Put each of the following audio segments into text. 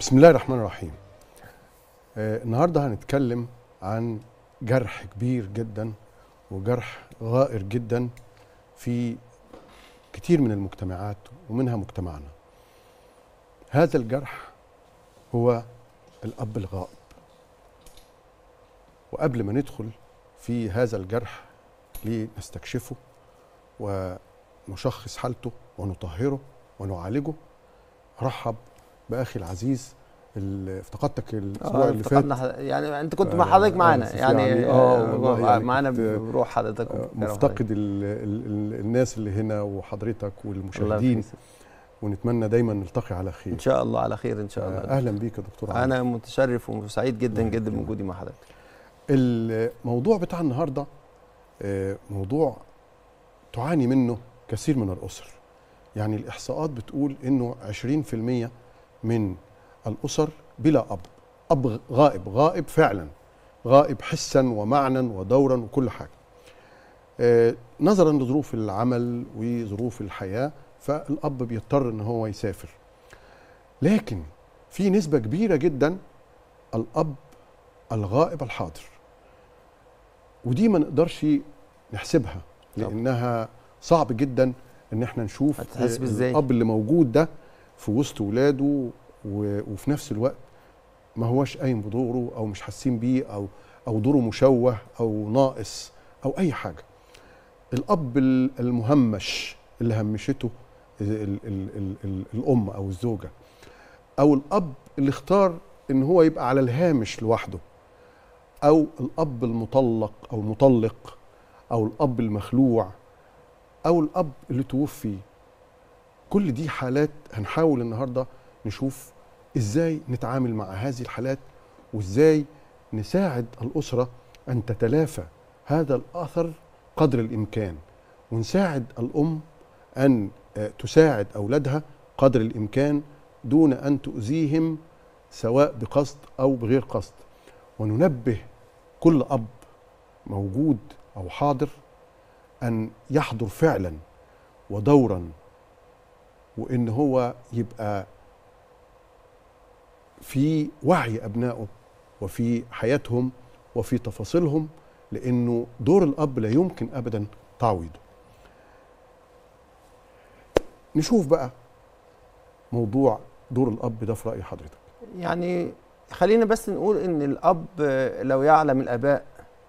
بسم الله الرحمن الرحيم آه النهارده هنتكلم عن جرح كبير جدا وجرح غائر جدا في كتير من المجتمعات ومنها مجتمعنا هذا الجرح هو الاب الغائب وقبل ما ندخل في هذا الجرح لنستكشفه ونشخص حالته ونطهره ونعالجه رحب باخي العزيز اللي افتقدتك الاسبوع آه اللي فات افتقدنا حد- يعني انت كنت آه، مع حضرتك آه، معانا بس يعني, يعني آه، والله آه يعني معانا كنت، بروح حضرتك آه، وكرم مفتقد ال ال ال الناس اللي هنا وحضرتك حضرتك. الله والمشاهدين يحفظك. ونتمنى دايما نلتقي على خير ان شاء الله على خير ان شاء الله آه، اهلا بيك يا دكتور عمرو. انا متشرف وسعيد جدا الله جدا يكرمك. بوجودي مع حضرتك الموضوع بتاع النهارده آه، موضوع تعاني منه كثير من الاسر يعني الاحصاءات بتقول انه 20% من الاسر بلا اب اب غائب غائب فعلا غائب حسا ومعنى ودورا وكل حاجه آه، نظرا لظروف العمل وظروف الحياه فالاب بيضطر ان هو يسافر لكن في نسبه كبيره جدا الاب الغائب الحاضر ودي ما نقدرش نحسبها طبعا. لانها صعب جدا ان احنا نشوف هتحسب إزاي؟ الاب اللي موجود ده في وسط ولاده و- وفي نفس الوقت ما هوش قايم بدوره او مش حاسين بيه او او دوره مشوه او ناقص او اي حاجه الاب ال- المهمش اللي همشته ال ال ال ال ال الام او الزوجه او الاب اللي اختار ان هو يبقى على الهامش لوحده او الاب المطلق او المطلق او الاب المخلوع او الاب اللي توفي كل دي حالات هنحاول النهارده نشوف ازاي نتعامل مع هذه الحالات وازاي نساعد الاسره ان تتلافى هذا الاثر قدر الامكان ونساعد الام ان آه، تساعد اولادها قدر الامكان دون ان تؤذيهم سواء بقصد او بغير قصد وننبه كل اب موجود او حاضر ان يحضر فعلا ودورا وان هو يبقى في وعي ابنائه وفي حياتهم وفي تفاصيلهم لانه دور الاب لا يمكن ابدا تعويضه نشوف بقى موضوع دور الاب ده في راي حضرتك يعني خلينا بس نقول ان الاب آه، لو يعلم الاباء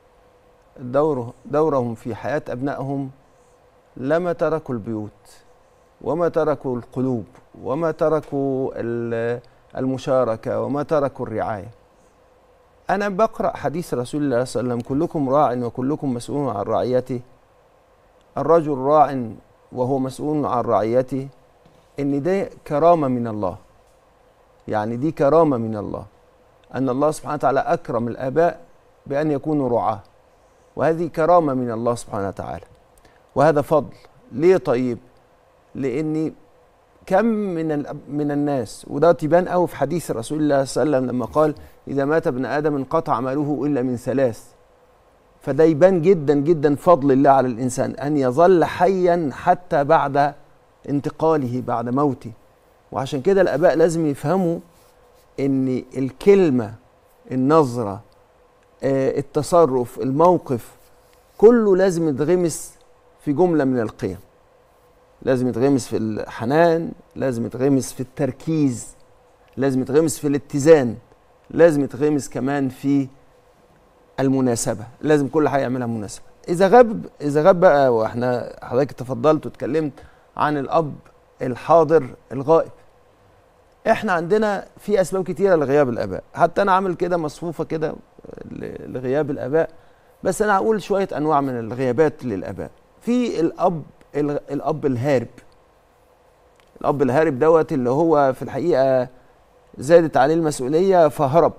دوره دورهم في حياه ابنائهم لما تركوا البيوت وما تركوا القلوب وما تركوا ال- المشاركه وما تركوا الرعايه انا بقرا حديث رسول الله صلى الله عليه وسلم كلكم راع وكلكم مسؤول عن رعيته الرجل راع وهو مسؤول عن رعيته ان ده كرامه من الله يعني دي كرامه من الله ان الله سبحانه وتعالى اكرم الاباء بان يكونوا رعاه وهذه كرامه من الله سبحانه وتعالى وهذا فضل ليه طيب لان كم من الأب- من الناس وده تبان قوي في حديث رسول الله صلى الله عليه وسلم لما قال اذا مات ابن ادم انقطع عمله الا من ثلاث فده يبان جدا جدا فضل الله على الانسان ان يظل حيا حتى بعد انتقاله بعد موته وعشان كده الاباء لازم يفهموا ان الكلمه النظره آه، التصرف الموقف كله لازم يتغمس في جمله من القيم لازم يتغمس في الحنان لازم يتغمس في التركيز لازم يتغمس في الاتزان لازم يتغمس كمان في المناسبه لازم كل حاجه يعملها مناسبه اذا غاب اذا غاب بقى واحنا حضرتك تفضلت واتكلمت عن الاب الحاضر الغائب احنا عندنا في اسباب كتيره لغياب الاباء حتى انا عامل كده مصفوفه كده ل- لغياب الاباء بس انا هقول شويه انواع من الغيابات للاباء في الاب الغ- الاب الهارب الاب الهارب دوت اللي هو في الحقيقه زادت عليه المسؤوليه فهرب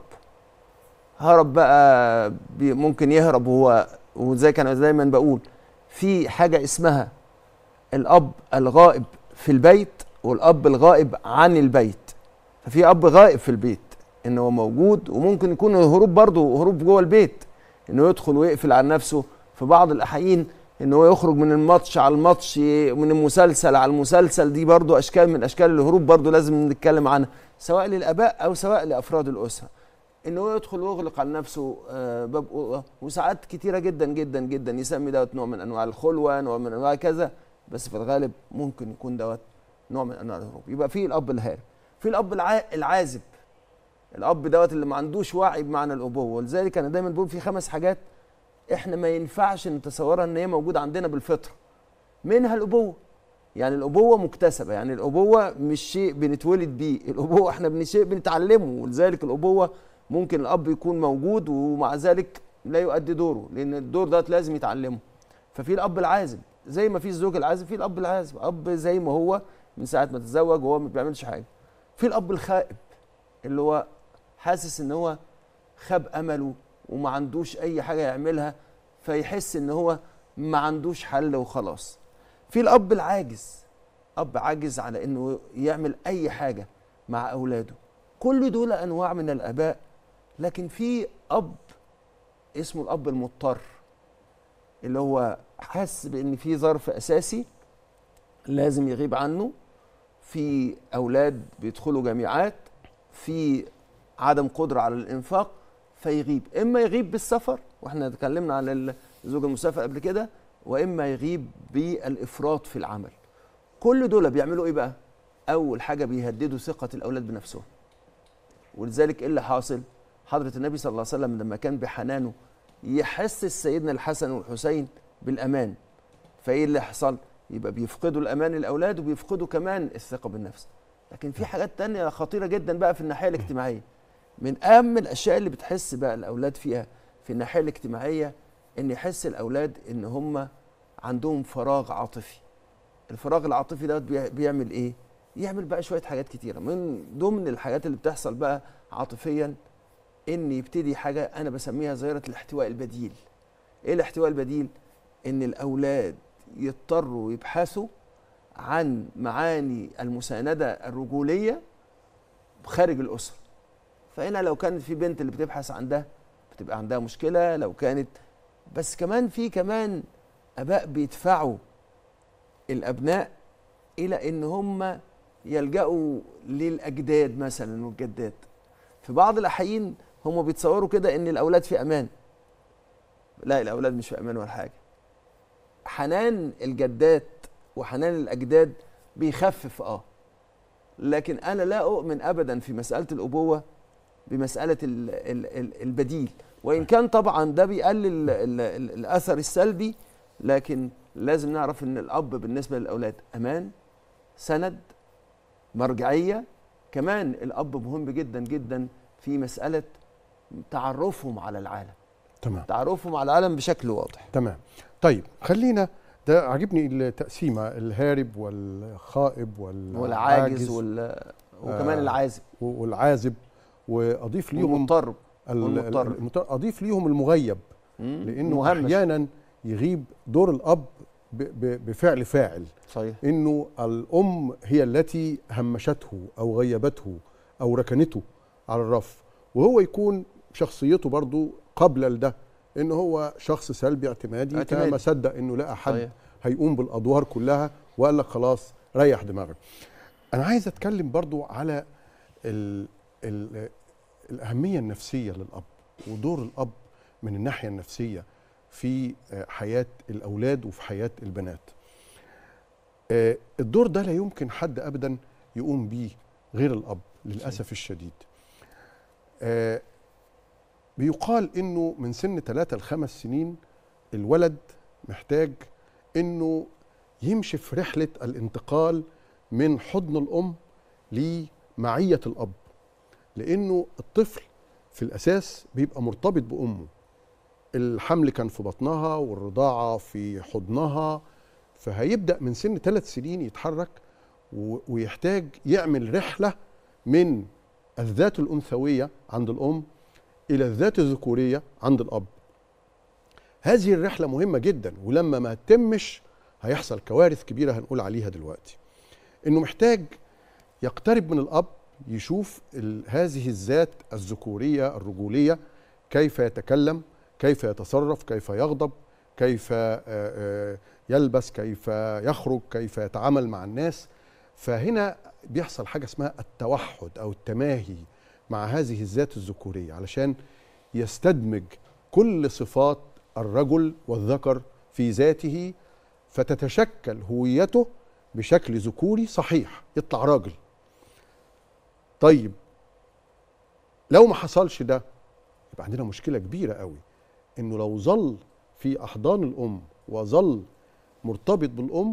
هرب بقى بي- ممكن يهرب وهو وزي كان دايما بقول في حاجه اسمها الاب الغائب في البيت والاب الغائب عن البيت ففي اب غائب في البيت ان هو موجود وممكن يكون هروب برضه هروب جوه البيت انه يدخل ويقفل عن نفسه في بعض الاحيان ان هو يخرج من الماتش على الماتش من المسلسل على المسلسل دي برضه اشكال من اشكال الهروب برضه لازم نتكلم عنها سواء للاباء او سواء لافراد الاسره انه يدخل ويغلق على نفسه آه، باب أوضة، وساعات كتيره جدا جدا جدا يسمي دوت نوع من انواع الخلوه نوع من انواع كذا بس في الغالب ممكن يكون دوت نوع من انواع الهروب يبقى في الاب الهارب في الاب الع- العازب الاب دوت اللي ما عندوش وعي بمعنى الابوه ولذلك انا دايما بقول في خمس حاجات احنا ما ينفعش نتصورها ان هي موجوده عندنا بالفطره منها الابوه يعني الابوه مكتسبه يعني الابوه مش شيء بنتولد بيه الابوه احنا من شيء بنتعلمه ولذلك الابوه ممكن الاب يكون موجود ومع ذلك لا يؤدي دوره لان الدور ده لازم يتعلمه ففي الاب العازب زي ما في الزوج العازب في الاب العازب اب زي ما هو من ساعه ما تتزوج وهو ما بيعملش حاجه في الاب الخائب اللي هو حاسس ان هو خاب امله وما عندوش اي حاجه يعملها فيحس ان هو ما عندوش حل وخلاص في الاب العاجز اب عاجز على انه يعمل اي حاجه مع اولاده كل دول انواع من الاباء لكن في اب اسمه الاب المضطر اللي هو حاسس بان في ظرف اساسي لازم يغيب عنه في اولاد بيدخلوا جامعات في عدم قدره على الانفاق فيغيب اما يغيب بالسفر واحنا اتكلمنا على الزوج المسافر قبل كده واما يغيب بالافراط في العمل كل دول بيعملوا ايه بقى اول حاجه بيهددوا ثقه الاولاد بنفسهم ولذلك ايه اللي حاصل حضره النبي صلى الله عليه وسلم لما كان بحنانه يحسس سيدنا الحسن والحسين بالامان فايه اللي حصل يبقى بيفقدوا الامان الاولاد وبيفقدوا كمان الثقه بالنفس لكن في حاجات تانية خطيره جدا بقى في الناحيه الاجتماعيه من اهم الاشياء اللي بتحس بقى الاولاد فيها في الناحيه الاجتماعيه ان يحس الاولاد ان هم عندهم فراغ عاطفي الفراغ العاطفي ده بيع- بيعمل ايه يعمل بقى شويه حاجات كتيره من ضمن الحاجات اللي بتحصل بقى عاطفيا ان يبتدي حاجه انا بسميها ظاهره الاحتواء البديل ايه الاحتواء البديل ان الاولاد يضطروا يبحثوا عن معاني المسانده الرجوليه خارج الاسره فهنا لو كانت في بنت اللي بتبحث عن ده بتبقى عندها مشكله لو كانت بس كمان في كمان اباء بيدفعوا الابناء الى ان هم يلجأوا للاجداد مثلا والجدات في بعض الاحيان هم بيتصوروا كده ان الاولاد في امان لا الاولاد مش في امان ولا حاجه حنان الجدات وحنان الاجداد بيخفف اه لكن انا لا اؤمن ابدا في مساله الابوه بمساله ال ال ال البديل وان كان طبعا ده بيقلل ال ال الاثر السلبي لكن لازم نعرف ان الاب بالنسبه للاولاد امان سند مرجعيه كمان الاب مهم جدا جدا في مساله تعرفهم على العالم تمام تعرفهم على العالم بشكل واضح تمام طيب خلينا ده عجبني التقسيمه الهارب والخائب والعاجز والعاجز وال... وكمان آه، العازب والعازب واضيف ليهم والمضطرب ال- والمضطرب. المضطرب. اضيف ليهم المغيب مم، لانه مهمش. احيانا يغيب دور الاب ب- ب- بفعل فاعل صحيح انه الام هي التي همشته او غيبته او ركنته على الرف وهو يكون شخصيته برضو قبل لده ان هو شخص سلبي اعتمادي, اعتمادي. فما صدق انه لقى حد صحيح. هيقوم بالادوار كلها وقال لك خلاص ريح دماغك انا عايز اتكلم برضو على ال ال الاهميه النفسيه للاب ودور الاب من الناحيه النفسيه في آه، حياه الاولاد وفي حياه البنات آه، الدور ده لا يمكن حد ابدا يقوم بيه غير الاب للاسف الشديد آه، بيقال انه من سن ثلاثة لخمس سنين الولد محتاج انه يمشي في رحله الانتقال من حضن الام لمعيه الاب لانه الطفل في الاساس بيبقى مرتبط بامه الحمل كان في بطنها والرضاعه في حضنها فهيبدا من سن ثلاث سنين يتحرك و- ويحتاج يعمل رحله من الذات الانثويه عند الام الى الذات الذكوريه عند الاب هذه الرحله مهمه جدا ولما ما تتمش هيحصل كوارث كبيره هنقول عليها دلوقتي انه محتاج يقترب من الاب يشوف ال- هذه الذات الذكوريه الرجوليه كيف يتكلم كيف يتصرف كيف يغضب كيف آه، آه، يلبس كيف يخرج كيف يتعامل مع الناس فهنا بيحصل حاجه اسمها التوحد او التماهي مع هذه الذات الذكوريه علشان يستدمج كل صفات الرجل والذكر في ذاته فتتشكل هويته بشكل ذكوري صحيح يطلع راجل طيب لو ما حصلش ده يبقى عندنا مشكله كبيره قوي انه لو ظل في احضان الام وظل مرتبط بالام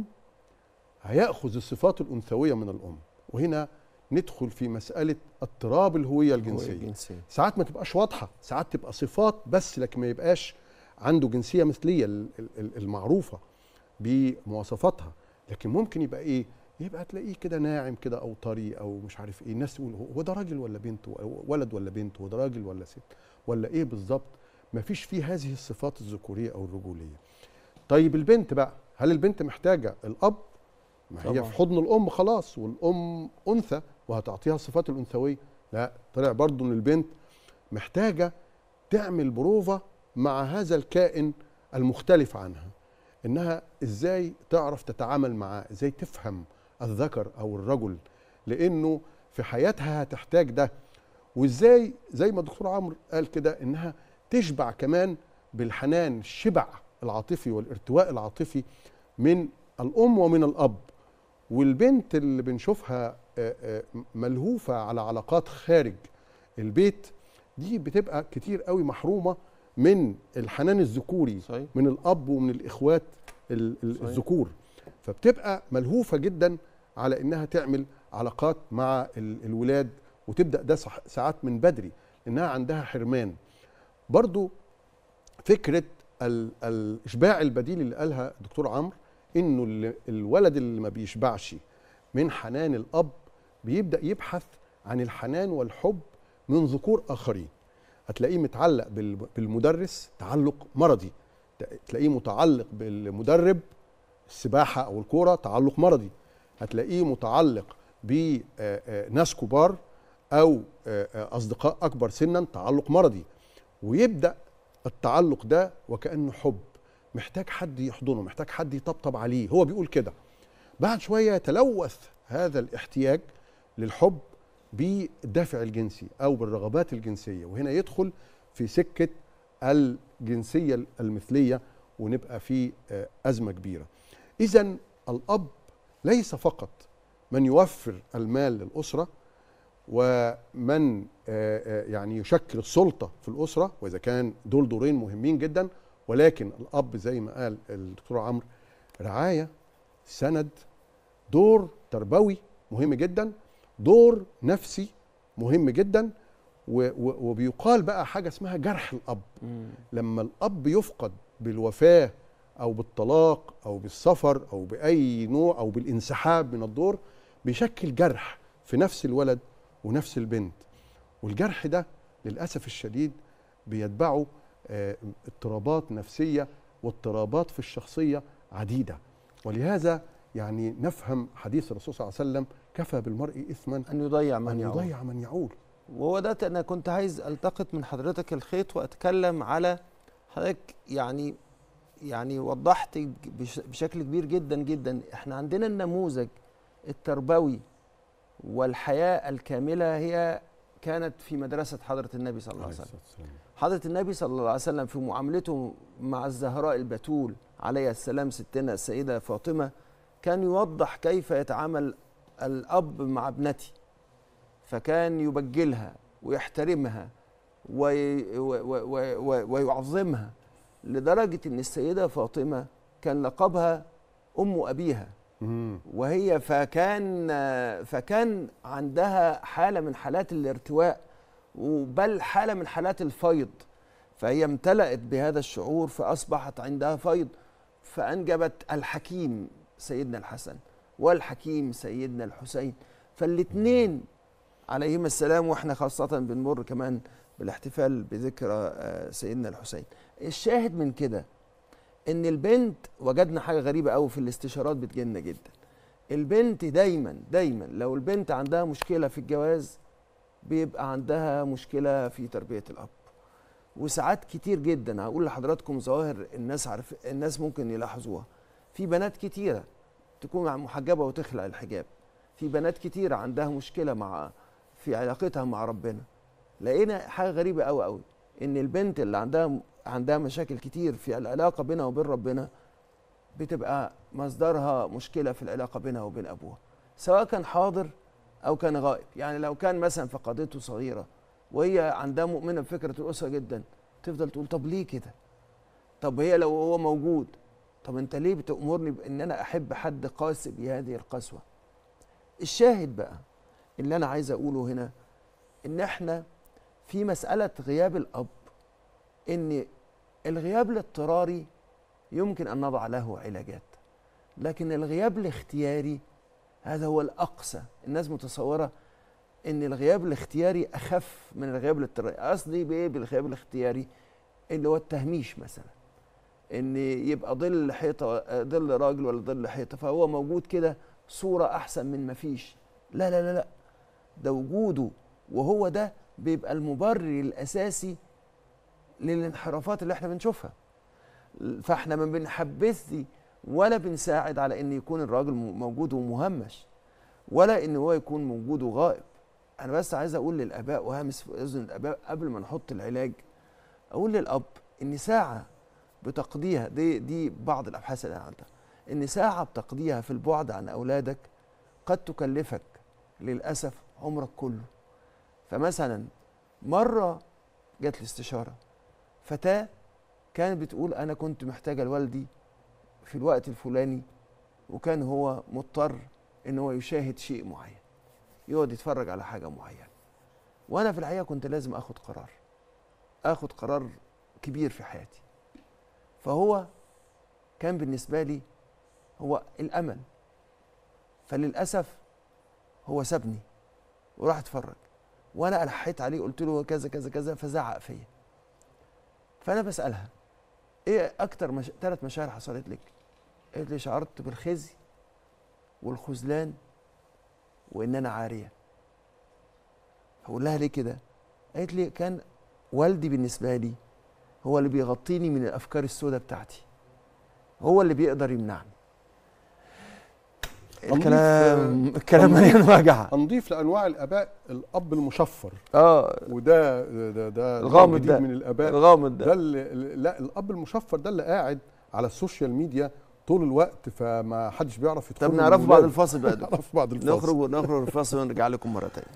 هياخذ الصفات الانثويه من الام وهنا ندخل في مساله اضطراب الهويه الجنسيه الجنسية ساعات ما تبقاش واضحه ساعات تبقى صفات بس لكن ما يبقاش عنده جنسيه مثليه ال- ال- المعروفه بمواصفاتها لكن ممكن يبقى ايه يبقى تلاقيه كده ناعم كده او طري او مش عارف ايه الناس تقول هو ده راجل ولا بنت هو ولد ولا بنت هو ده راجل ولا ست ولا ايه بالظبط ما فيش فيه هذه الصفات الذكوريه او الرجوليه طيب البنت بقى هل البنت محتاجه الاب ما هي طبعاً. في حضن الام خلاص والام انثى وهتعطيها الصفات الانثويه لا طلع برضو ان البنت محتاجه تعمل بروفه مع هذا الكائن المختلف عنها انها ازاي تعرف تتعامل معاه ازاي تفهم الذكر او الرجل لانه في حياتها هتحتاج ده وازاي زي ما الدكتور عمرو قال كده انها تشبع كمان بالحنان الشبع العاطفي والارتواء العاطفي من الام ومن الاب والبنت اللي بنشوفها آه، آه، ملهوفه على علاقات خارج البيت دي بتبقى كتير قوي محرومه من الحنان الذكوري صحيح من الاب ومن الاخوات ال- ال- صحيح. الذكور فبتبقى ملهوفه جدا على انها تعمل علاقات مع ال- الولاد وتبدا ده صح- ساعات من بدري انها عندها حرمان برضو فكره ال- الاشباع البديل اللي قالها الدكتور عمرو انه ال- الولد اللي ما بيشبعش من حنان الاب بيبدا يبحث عن الحنان والحب من ذكور اخرين هتلاقيه متعلق بال- بالمدرس تعلق مرضي ت- تلاقيه متعلق بالمدرب السباحه او الكوره تعلق مرضي هتلاقيه متعلق بناس كبار او آه، آه، اصدقاء اكبر سنا تعلق مرضي ويبدا التعلق ده وكانه حب محتاج حد يحضنه محتاج حد يطبطب عليه هو بيقول كده بعد شويه يتلوث هذا الاحتياج للحب بالدافع الجنسي او بالرغبات الجنسيه وهنا يدخل في سكه الجنسيه المثليه ونبقى في آه، ازمه كبيره اذا الاب ليس فقط من يوفر المال للاسره ومن آه، آه، يعني يشكل السلطه في الاسره واذا كان دول دورين مهمين جدا ولكن الاب زي ما قال الدكتور عمرو رعايه سند دور تربوي مهم جدا دور نفسي مهم جدا و- و- وبيقال بقى حاجه اسمها جرح الاب مم. لما الاب يفقد بالوفاه او بالطلاق او بالسفر او باي نوع او بالانسحاب من الدور بيشكل جرح في نفس الولد ونفس البنت والجرح ده للاسف الشديد بيتبعه آه، اضطرابات نفسيه واضطرابات في الشخصيه عديده ولهذا يعني نفهم حديث الرسول صلى الله عليه وسلم كفى بالمرء اثما ان يضيع من ان يعول يضيع من يعول وهو ده انا كنت عايز التقط من حضرتك الخيط واتكلم على حضرتك يعني يعني وضحت بش- بشكل كبير جدا جدا احنا عندنا النموذج التربوي والحياه الكامله هي كانت في مدرسه حضره النبي صلى الله عليه وسلم حضرة النبي صلى الله عليه وسلم في معاملته مع الزهراء البتول عليه السلام ستنا السيدة فاطمة كان يوضح كيف يتعامل الأب مع ابنته فكان يبجلها ويحترمها وي و و و و ويعظمها لدرجة أن السيدة فاطمة كان لقبها أم أبيها مم. وهي فكان فكان عندها حاله من حالات الارتواء بل حاله من حالات الفيض فهي امتلأت بهذا الشعور فاصبحت عندها فيض فانجبت الحكيم سيدنا الحسن والحكيم سيدنا الحسين فالاثنين عليهما السلام واحنا خاصه بنمر كمان بالاحتفال بذكرى آه، سيدنا الحسين الشاهد من كده ان البنت وجدنا حاجه غريبه قوي في الاستشارات بتجيلنا جدا البنت دايما دايما لو البنت عندها مشكله في الجواز بيبقى عندها مشكله في تربيه الاب وساعات كتير جدا هقول لحضراتكم ظواهر الناس عارف الناس ممكن يلاحظوها في بنات كتيره تكون محجبه وتخلع الحجاب في بنات كتير عندها مشكله مع في علاقتها مع ربنا لقينا حاجه غريبه قوي قوي ان البنت اللي عندها عندها مشاكل كتير في العلاقه بينها وبين ربنا بتبقى مصدرها مشكله في العلاقه بينها وبين ابوها سواء كان حاضر او كان غائب يعني لو كان مثلا فقدته صغيره وهي عندها مؤمنه بفكره الاسره جدا تفضل تقول طب ليه كده طب هي لو هو موجود طب انت ليه بتأمرني بان انا احب حد قاسي بهذه القسوه الشاهد بقى اللي انا عايز اقوله هنا ان احنا في مساله غياب الاب ان الغياب الاضطراري يمكن ان نضع له علاجات لكن الغياب الاختياري هذا هو الاقصى الناس متصوره ان الغياب الاختياري اخف من الغياب الاضطراري قصدي بايه بالغياب الاختياري اللي هو التهميش مثلا ان يبقى ظل حيطه ظل راجل ولا ظل حيطه فهو موجود كده صوره احسن من ما فيش لا لا لا لا ده وجوده وهو ده بيبقى المبرر الاساسي للانحرافات اللي احنا بنشوفها فاحنا ما بنحبذ ولا بنساعد على ان يكون الراجل موجود ومهمش ولا ان هو يكون موجود وغائب انا بس عايز اقول للاباء وهامس في اذن الاباء قبل ما نحط العلاج اقول للاب ان ساعه بتقضيها دي دي بعض الابحاث اللي انا عملتها ان ساعه بتقضيها في البعد عن اولادك قد تكلفك للاسف عمرك كله فمثلا مره جات لي استشاره فتاه كانت بتقول انا كنت محتاجه لوالدي في الوقت الفلاني وكان هو مضطر ان هو يشاهد شيء معين يقعد يتفرج على حاجه معينه وانا في الحقيقه كنت لازم اخد قرار اخد قرار كبير في حياتي فهو كان بالنسبه لي هو الامل فللاسف هو سابني وراح اتفرج وانا الحيت عليه قلت له كذا كذا كذا فزعق فيا فانا بسالها ايه اكتر مش... ثلاث مشاعر حصلت لك قالت لي شعرت بالخزي والخذلان وان انا عاريه هقول لها ليه كده قالت لي كان والدي بالنسبه لي هو اللي بيغطيني من الافكار السوداء بتاعتي هو اللي بيقدر يمنعني الكلام الكلام مليان وجع هنضيف لانواع الاباء الاب المشفر اه وده ده ده الغامض جديد ده. من الاباء الغامض ده ده اللي لا الاب المشفر ده اللي قاعد على السوشيال ميديا طول الوقت فما حدش بيعرف يدخل طب له نعرفه من بعد ولاده. الفاصل بقى ده. نعرف بعد الفاصل نخرج ونخرج الفاصل ونرجع لكم مره تانية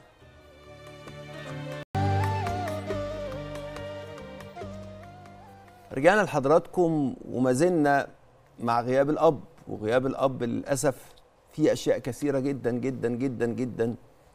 رجعنا لحضراتكم وما زلنا مع غياب الاب وغياب الاب للاسف في اشياء كثيره جدا جدا جدا جدا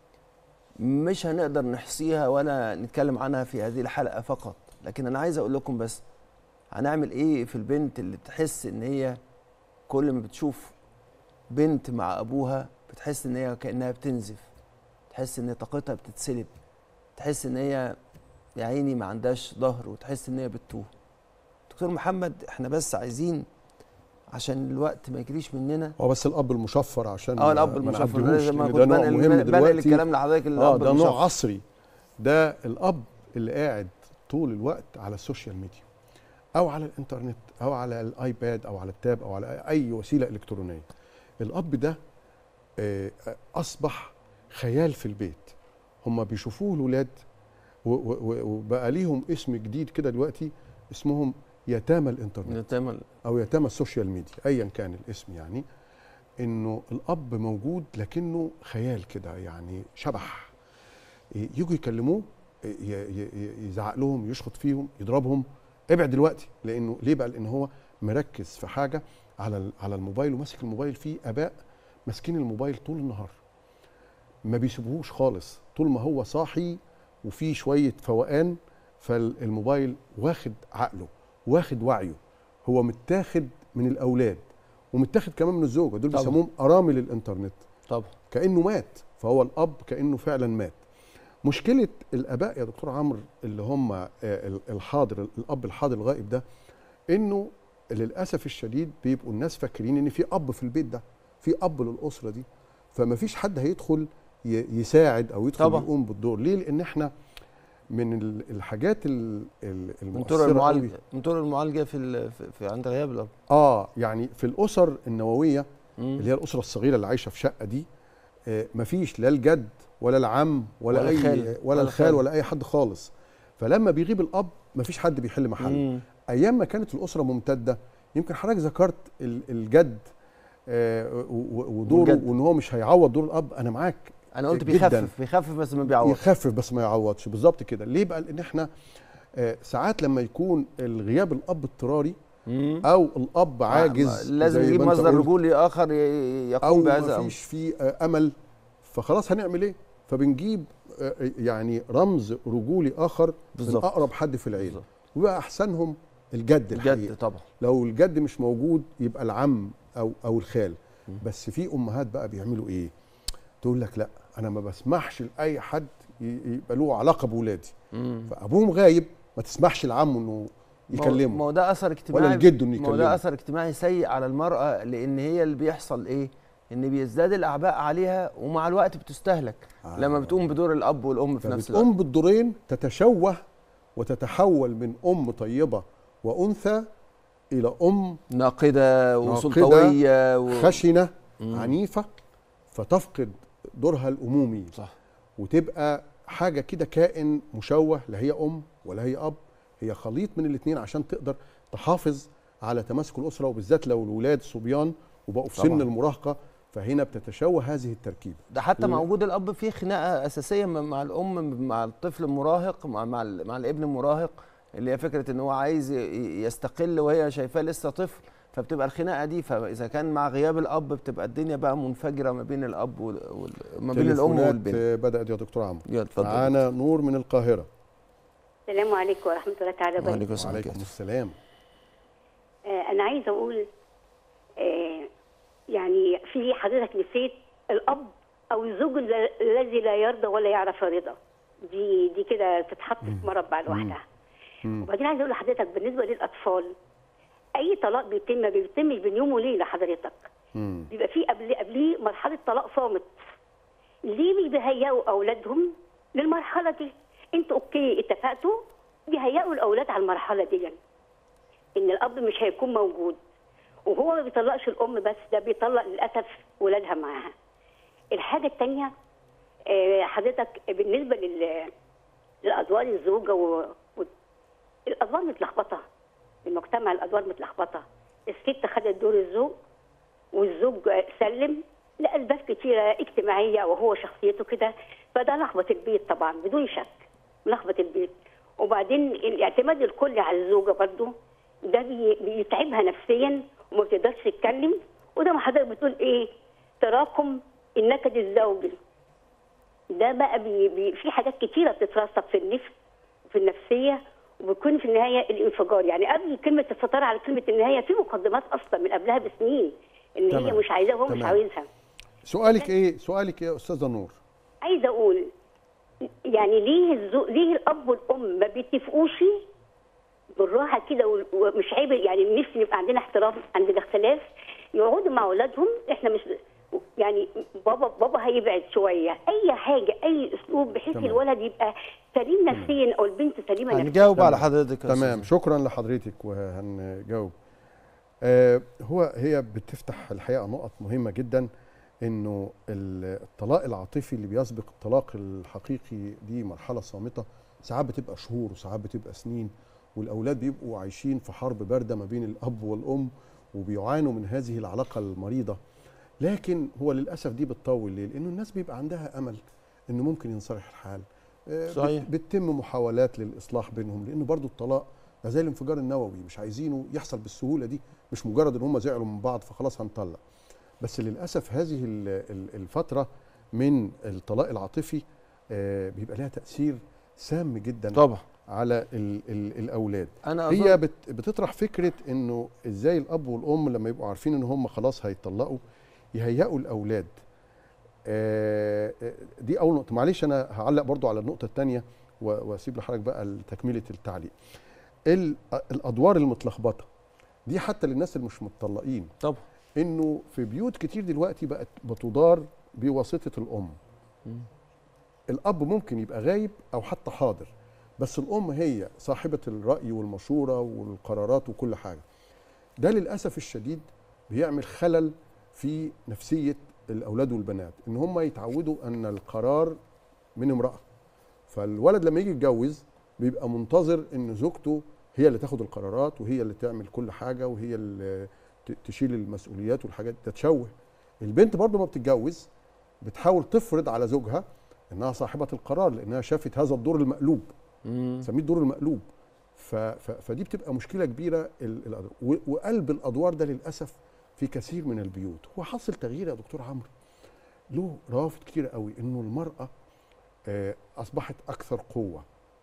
مش هنقدر نحصيها ولا نتكلم عنها في هذه الحلقه فقط لكن انا عايز اقول لكم بس هنعمل ايه في البنت اللي تحس ان هي كل ما بتشوف بنت مع ابوها بتحس ان هي كانها بتنزف تحس ان طاقتها بتتسلب تحس ان هي يا عيني ما عندهاش ظهر وتحس ان هي بتتوه دكتور محمد احنا بس عايزين عشان الوقت ما يجريش مننا هو بس الاب المشفر عشان اه ما- الاب ما المشفر نعديهوش، لازم لأن أكون ده نوع بنقل- مهم بنقل دلوقتي الكلام لحضرتك اه الاب ده نوع المشفر عصري ده الاب اللي قاعد طول الوقت على السوشيال ميديا او على الانترنت او على الايباد او على التاب او على اي وسيله الكترونيه الاب ده آه، اصبح خيال في البيت هم بيشوفوه الولاد و- و- و- وبقى ليهم اسم جديد كده دلوقتي اسمهم يتامى الانترنت نتعمل او يتامى السوشيال ميديا ايا كان الاسم يعني انه الاب موجود لكنه خيال كده يعني شبح إيه، يجوا يكلموه ي- ي- ي- يزعق لهم يشخط فيهم يضربهم ابعد دلوقتي لانه ليه بقى لان هو مركز في حاجه على ال- على الموبايل وماسك الموبايل فيه اباء ماسكين الموبايل طول النهار ما بيسيبوهوش خالص طول ما هو صاحي وفي شويه فوقان فالموبايل واخد عقله واخد وعيه هو متاخد من الاولاد ومتاخد كمان من الزوجه دول طبعا. بيسموهم ارامل الانترنت طبعا كانه مات فهو الاب كانه فعلا مات مشكله الاباء يا دكتور عمرو اللي هم آه، ال- الحاضر الاب الحاضر الغائب ده انه للاسف الشديد بيبقوا الناس فاكرين ان في اب في البيت ده في اب للاسره دي فما فيش حد هيدخل ي- يساعد او يدخل طبعا. يقوم بالدور ليه لان احنا من ال- الحاجات ال- ال- من المؤثره طرق قوي المعالجه من طرق المعالجه في, ال- في, في عند غياب الاب اه يعني في الاسر النوويه مم. اللي هي الاسره الصغيره اللي عايشه في شقه دي آه، مفيش لا الجد ولا العم ولا, ولا اي الخال. ولا ولا الخال الخال. ولا اي حد خالص فلما بيغيب الاب مفيش حد بيحل محله مم. ايام ما كانت الاسره ممتده يمكن حضرتك ذكرت ال- الجد آه، و- و- ودوره والجد. وان هو مش هيعوض دور الاب انا معاك انا قلت جداً. بيخفف بيخفف بس ما بيعوضش يخفف بس ما يعوضش بالظبط كده ليه بقى لان احنا آه، ساعات لما يكون الغياب الاب اضطراري مم. او الاب عاجز لازم زي يجيب ما أنت مصدر قلت، رجولي اخر ي- او يقوم بهذا ما الامر فيش فيه آه، امل فخلاص هنعمل ايه فبنجيب آه، يعني رمز رجولي اخر من بالظبط. اقرب حد في العيله بالظبط. ويبقى احسنهم الجد الحقيقه الجد طبعا لو الجد مش موجود يبقى العم او او الخال بس في امهات بقى بيعملوا ايه تقول لك لا انا ما بسمحش لاي حد ي- يبقى له علاقه بولادي مم. فابوهم غايب ما تسمحش لعمه انه ما يكلمه هو ده اثر اجتماعي ولا الجد انه ما هو يكلمه ده اثر اجتماعي سيء على المراه لان هي اللي بيحصل ايه ان بيزداد الاعباء عليها ومع الوقت بتستهلك آه. لما بتقوم بدور الاب والام في نفس الوقت فبتقوم بالدورين تتشوه وتتحول من ام طيبه وانثى الى ام ناقده ناقدة، وسلطويه و... خشنه مم. عنيفه فتفقد دورها الامومي صح وتبقى حاجه كده كائن مشوه لا هي ام ولا هي اب هي خليط من الاثنين عشان تقدر تحافظ على تماسك الاسره وبالذات لو الولاد صبيان وبقوا في سن طبعاً. المراهقه فهنا بتتشوه هذه التركيبه ده حتى مع لا. وجود الاب في خناقه اساسيه مع مع الام مع الطفل المراهق مع مع, ال- مع الابن المراهق اللي هي فكره ان هو عايز ي- ي- يستقل وهي شايفاه لسه طفل فبتبقى الخناقه دي فاذا كان مع غياب الاب بتبقى الدنيا بقى منفجره ما بين الاب وال... وال... ما بين الام تليفونات، والبنت آه، بدات يا دكتور عمرو يلا اتفضل معانا نور من القاهره السلام عليكم ورحمة الله تعالى وبركاته وعليكم السلام وعليكم ورحمة السلام آه أنا عايزة أقول آه يعني في حضرتك نسيت الأب أو الزوج الل- الذي لا يرضى ولا يعرف الرضا دي دي كده تتحط في مربع لوحدها مم. وبعدين عايزة أقول لحضرتك بالنسبة للأطفال أي طلاق بيتم ما بيتمش بين يوم وليلة حضرتك مم. بيبقى في قبل قبليه مرحله طلاق صامت ليه مش بيهيئوا اولادهم للمرحله دي انتوا اوكي اتفقتوا بيهيئوا الاولاد على المرحله دي ان الاب مش هيكون موجود وهو ما بيطلقش الام بس ده بيطلق للاسف ولادها معاها الحاجه الثانيه حضرتك بالنسبه لل لادوار الزوجه و... و... الادوار متلخبطه المجتمع الادوار متلخبطه الست خدت دور الزوج والزوج سلم لاسباب كتيره اجتماعيه وهو شخصيته كده فده لخبط البيت طبعا بدون شك لخبط البيت وبعدين الاعتماد الكلي على الزوجه برضه ده بي- بيتعبها نفسيا وما بتقدرش تتكلم وده ما حضرتك بتقول ايه تراكم النكد الزوجي ده بقى بي بي في حاجات كتيره بتترسب في النفس وفي النفسيه وبيكون في النهايه الانفجار يعني قبل كلمه الستار على كلمه النهايه في مقدمات اصلا من قبلها بسنين ان هي تمام. مش عايزاها وهو مش تمام. عاوزها سؤالك ايه سؤالك ايه يا استاذه نور عايزه اقول يعني ليه الزو... ليه الاب والام ما بيتفقوش بالراحه كده و- ومش عيب يعني نفسي يبقى عندنا احترام عند الاختلاف يقعدوا مع اولادهم احنا مش يعني بابا بابا هيبعد شويه اي حاجه اي اسلوب بحيث تمام. الولد يبقى سليم نفسيا او البنت سليمه نفسيا هنجاوب على تمام. حضرتك يا تمام أستاذ. شكرا لحضرتك وهنجاوب آه هو هي بتفتح الحقيقه نقط مهمه جدا انه ال- الطلاق العاطفي اللي بيسبق الطلاق الحقيقي دي مرحله صامته ساعات بتبقى شهور وساعات بتبقى سنين والاولاد بيبقوا عايشين في حرب بارده ما بين الاب والام وبيعانوا من هذه العلاقه المريضه لكن هو للاسف دي بتطول ليه؟ لانه الناس بيبقى عندها امل انه ممكن ينصلح الحال آه، بت- صحيح. بتتم محاولات للاصلاح بينهم لانه برضو الطلاق ده زي الانفجار النووي مش عايزينه يحصل بالسهوله دي مش مجرد ان هم زعلوا من بعض فخلاص هنطلق بس للاسف هذه ال- ال- الفتره من الطلاق العاطفي آه، بيبقى لها تاثير سام جدا طبعا على ال ال الاولاد انا هي أظن بت بتطرح فكره انه ازاي الاب والام لما يبقوا عارفين ان هم خلاص هيطلقوا يهيئوا الاولاد آه، آه، دي اول نقطه معلش انا هعلق برضو على النقطه الثانيه واسيب لحضرتك بقى تكمله التعليق ال- الادوار المتلخبطه دي حتى للناس اللي مش متطلقين طبعا انه في بيوت كتير دلوقتي بقت بتدار بواسطه الام مم. الاب ممكن يبقى غايب او حتى حاضر بس الام هي صاحبه الراي والمشوره والقرارات وكل حاجه ده للاسف الشديد بيعمل خلل في نفسيه الاولاد والبنات ان هم يتعودوا ان القرار من امراه فالولد لما يجي يتجوز بيبقى منتظر ان زوجته هي اللي تاخد القرارات وهي اللي تعمل كل حاجه وهي اللي ت- تشيل المسؤوليات والحاجات ده تشوه البنت برضو ما بتتجوز بتحاول تفرض على زوجها انها صاحبه القرار لانها شافت هذا الدور المقلوب مم. سميه الدور المقلوب ف ف فدي بتبقى مشكله كبيره ال- الأدوار. و- وقلب الادوار ده للاسف في كثير من البيوت هو حاصل تغيير يا دكتور عمرو له روافد كتيره قوي انه المراه آه، اصبحت اكثر قوه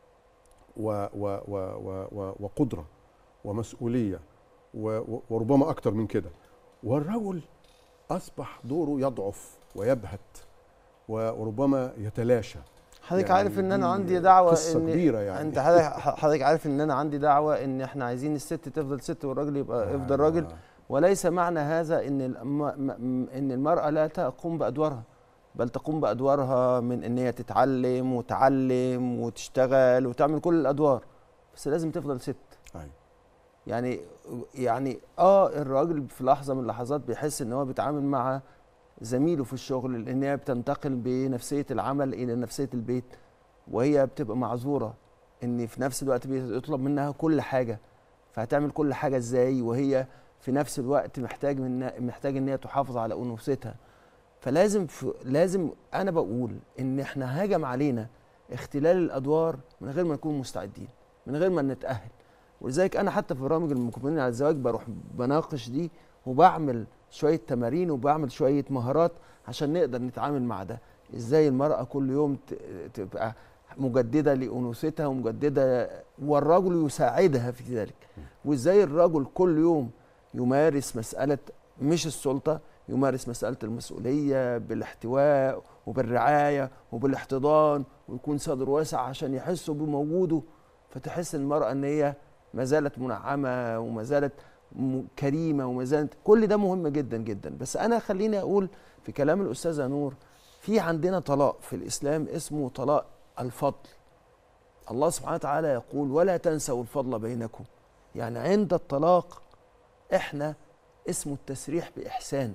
و و و و و وقدره ومسؤوليه و و وربما اكثر من كده والرجل اصبح دوره يضعف ويبهت و- وربما يتلاشى حضرتك يعني عارف ان انا دي عندي دعوه قصة ان كبيرة يعني. انت حضرتك حضرتك عارف ان انا عندي دعوه ان احنا عايزين الست تفضل ست والراجل يبقى يفضل راجل آه. وليس معنى هذا ان الم... م- ان المراه لا تقوم بادوارها بل تقوم بادوارها من ان هي تتعلم وتعلم وتشتغل وتعمل كل الادوار بس لازم تفضل ست أيوة. يعني يعني اه الراجل في لحظه من اللحظات بيحس ان هو بيتعامل مع زميله في الشغل لان هي بتنتقل بنفسيه العمل الى نفسيه البيت وهي بتبقى معذوره ان في نفس الوقت بيطلب منها كل حاجه فهتعمل كل حاجه ازاي وهي في نفس الوقت محتاج من محتاج ان هي تحافظ على انوثتها فلازم في لازم انا بقول ان احنا هاجم علينا اختلال الادوار من غير ما نكون مستعدين من غير ما نتاهل ولذلك انا حتى في برامج المقبلين على الزواج بروح بناقش دي وبعمل شويه تمارين وبعمل شويه مهارات عشان نقدر نتعامل مع ده ازاي المراه كل يوم ت- تبقى مجدده لانوثتها ومجدده والرجل يساعدها في ذلك وازاي الرجل كل يوم يمارس مساله مش السلطه يمارس مساله المسؤوليه بالاحتواء وبالرعايه وبالاحتضان ويكون صدر واسع عشان يحسوا بموجوده فتحس المراه ان هي ما زالت منعمه وما زالت م- كريمه وما زالت كل ده مهم جدا جدا بس انا خليني اقول في كلام الاستاذه نور في عندنا طلاق في الاسلام اسمه طلاق الفضل الله سبحانه وتعالى يقول ولا تنسوا الفضل بينكم يعني عند الطلاق احنا اسمه التسريح باحسان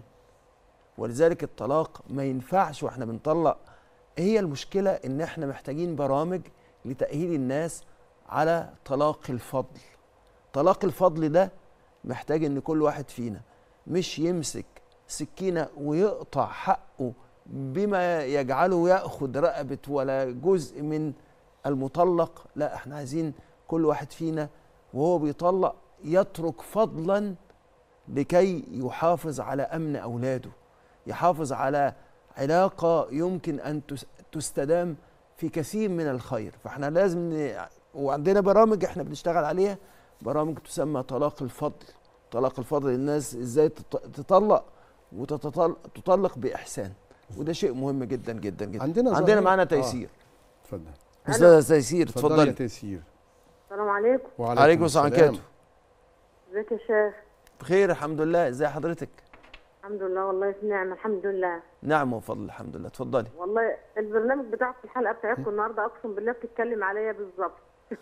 ولذلك الطلاق ما ينفعش واحنا بنطلق هي المشكله ان احنا محتاجين برامج لتاهيل الناس على طلاق الفضل طلاق الفضل ده محتاج ان كل واحد فينا مش يمسك سكينه ويقطع حقه بما يجعله ياخذ رقبه ولا جزء من المطلق لا احنا عايزين كل واحد فينا وهو بيطلق يترك فضلا لكي يحافظ على امن اولاده يحافظ على علاقه يمكن ان تس- تستدام في كثير من الخير فاحنا لازم ن... وعندنا برامج احنا بنشتغل عليها برامج تسمى طلاق الفضل طلاق الفضل للناس ازاي تط- تطلق وتطلق باحسان وده شيء مهم جدا جدا جدا عندنا عندنا ظاهرة- معانا آه. تيسير اتفضل استاذ تيسير اتفضل يا اتفضلي تيسير السلام عليكم عليكم السلام عليكم ازيك يا شيخ بخير الحمد لله ازي حضرتك الحمد لله والله في نعمه الحمد لله نعم وفضل الحمد لله اتفضلي والله البرنامج بتاعكم الحلقه بتاعتكم النهارده اقسم بالله بتتكلم عليا بالظبط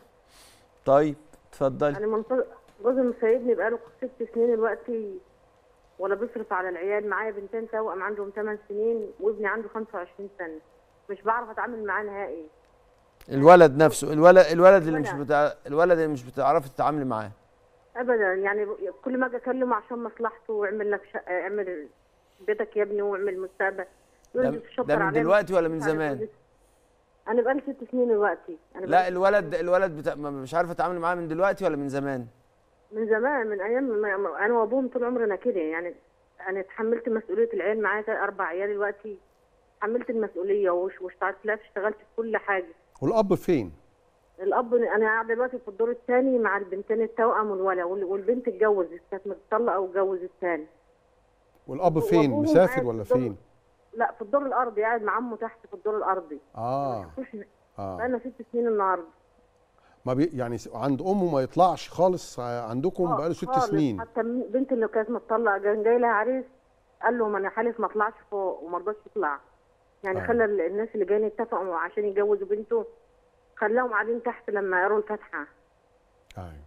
طيب اتفضلي انا منتظر جوزي مسيبني بقاله ست سنين دلوقتي ولا بيصرف على العيال معايا بنتين توأم عندهم 8 سنين وابني عنده 25 سنه مش بعرف اتعامل معاه نهائي الولد نفسه الولد الولد اللي مش الولد. بتاع الولد اللي مش بتعرفي تتعاملي معاه ابدا يعني كل ما اجي اكلمه عشان مصلحته واعمل لك شقه اعمل بيتك يا ابني واعمل مستقبل يقول ده, لي تشكر ده من عليا، دلوقتي ولا من مش عارف زمان إيه. انا بقالي ست سنين دلوقتي انا لا بقالي الولد الولد بتا... ما- مش عارفه اتعامل معاه من دلوقتي ولا من زمان من زمان من ايام ما ما- انا وابوهم طول عمرنا كده يعني انا اتحملت مسؤوليه العيال معايا تل- اربع عيال دلوقتي حملت المسؤوليه وش- واشتغلت لا اشتغلت في كل حاجه والاب فين؟ الاب انا قاعده دلوقتي في الدور الثاني مع البنتين التوأم والولد وال- والبنت اتجوزت كانت متطلقه واتجوزت الثاني والاب فين؟ وأبوهم مسافر قاعد ولا في الدور- فين؟ لا في الدور الارضي قاعد مع عمه تحت في الدور الارضي اه مش اه بقالنا ست سنين النهارده ما بي يعني س- عند امه ما يطلعش خالص ع- عندكم آه، بقاله ست خالص. سنين حتى البنت اللي كانت متطلقه كان جاي لها عريس قال لهم انا حالف ما اطلعش فوق وما رضاش يطلع يعني آه. خلى ال- الناس اللي جايين يتفقوا عشان يجوزوا بنته خلاهم قاعدين تحت لما قروا الفاتحه ايوه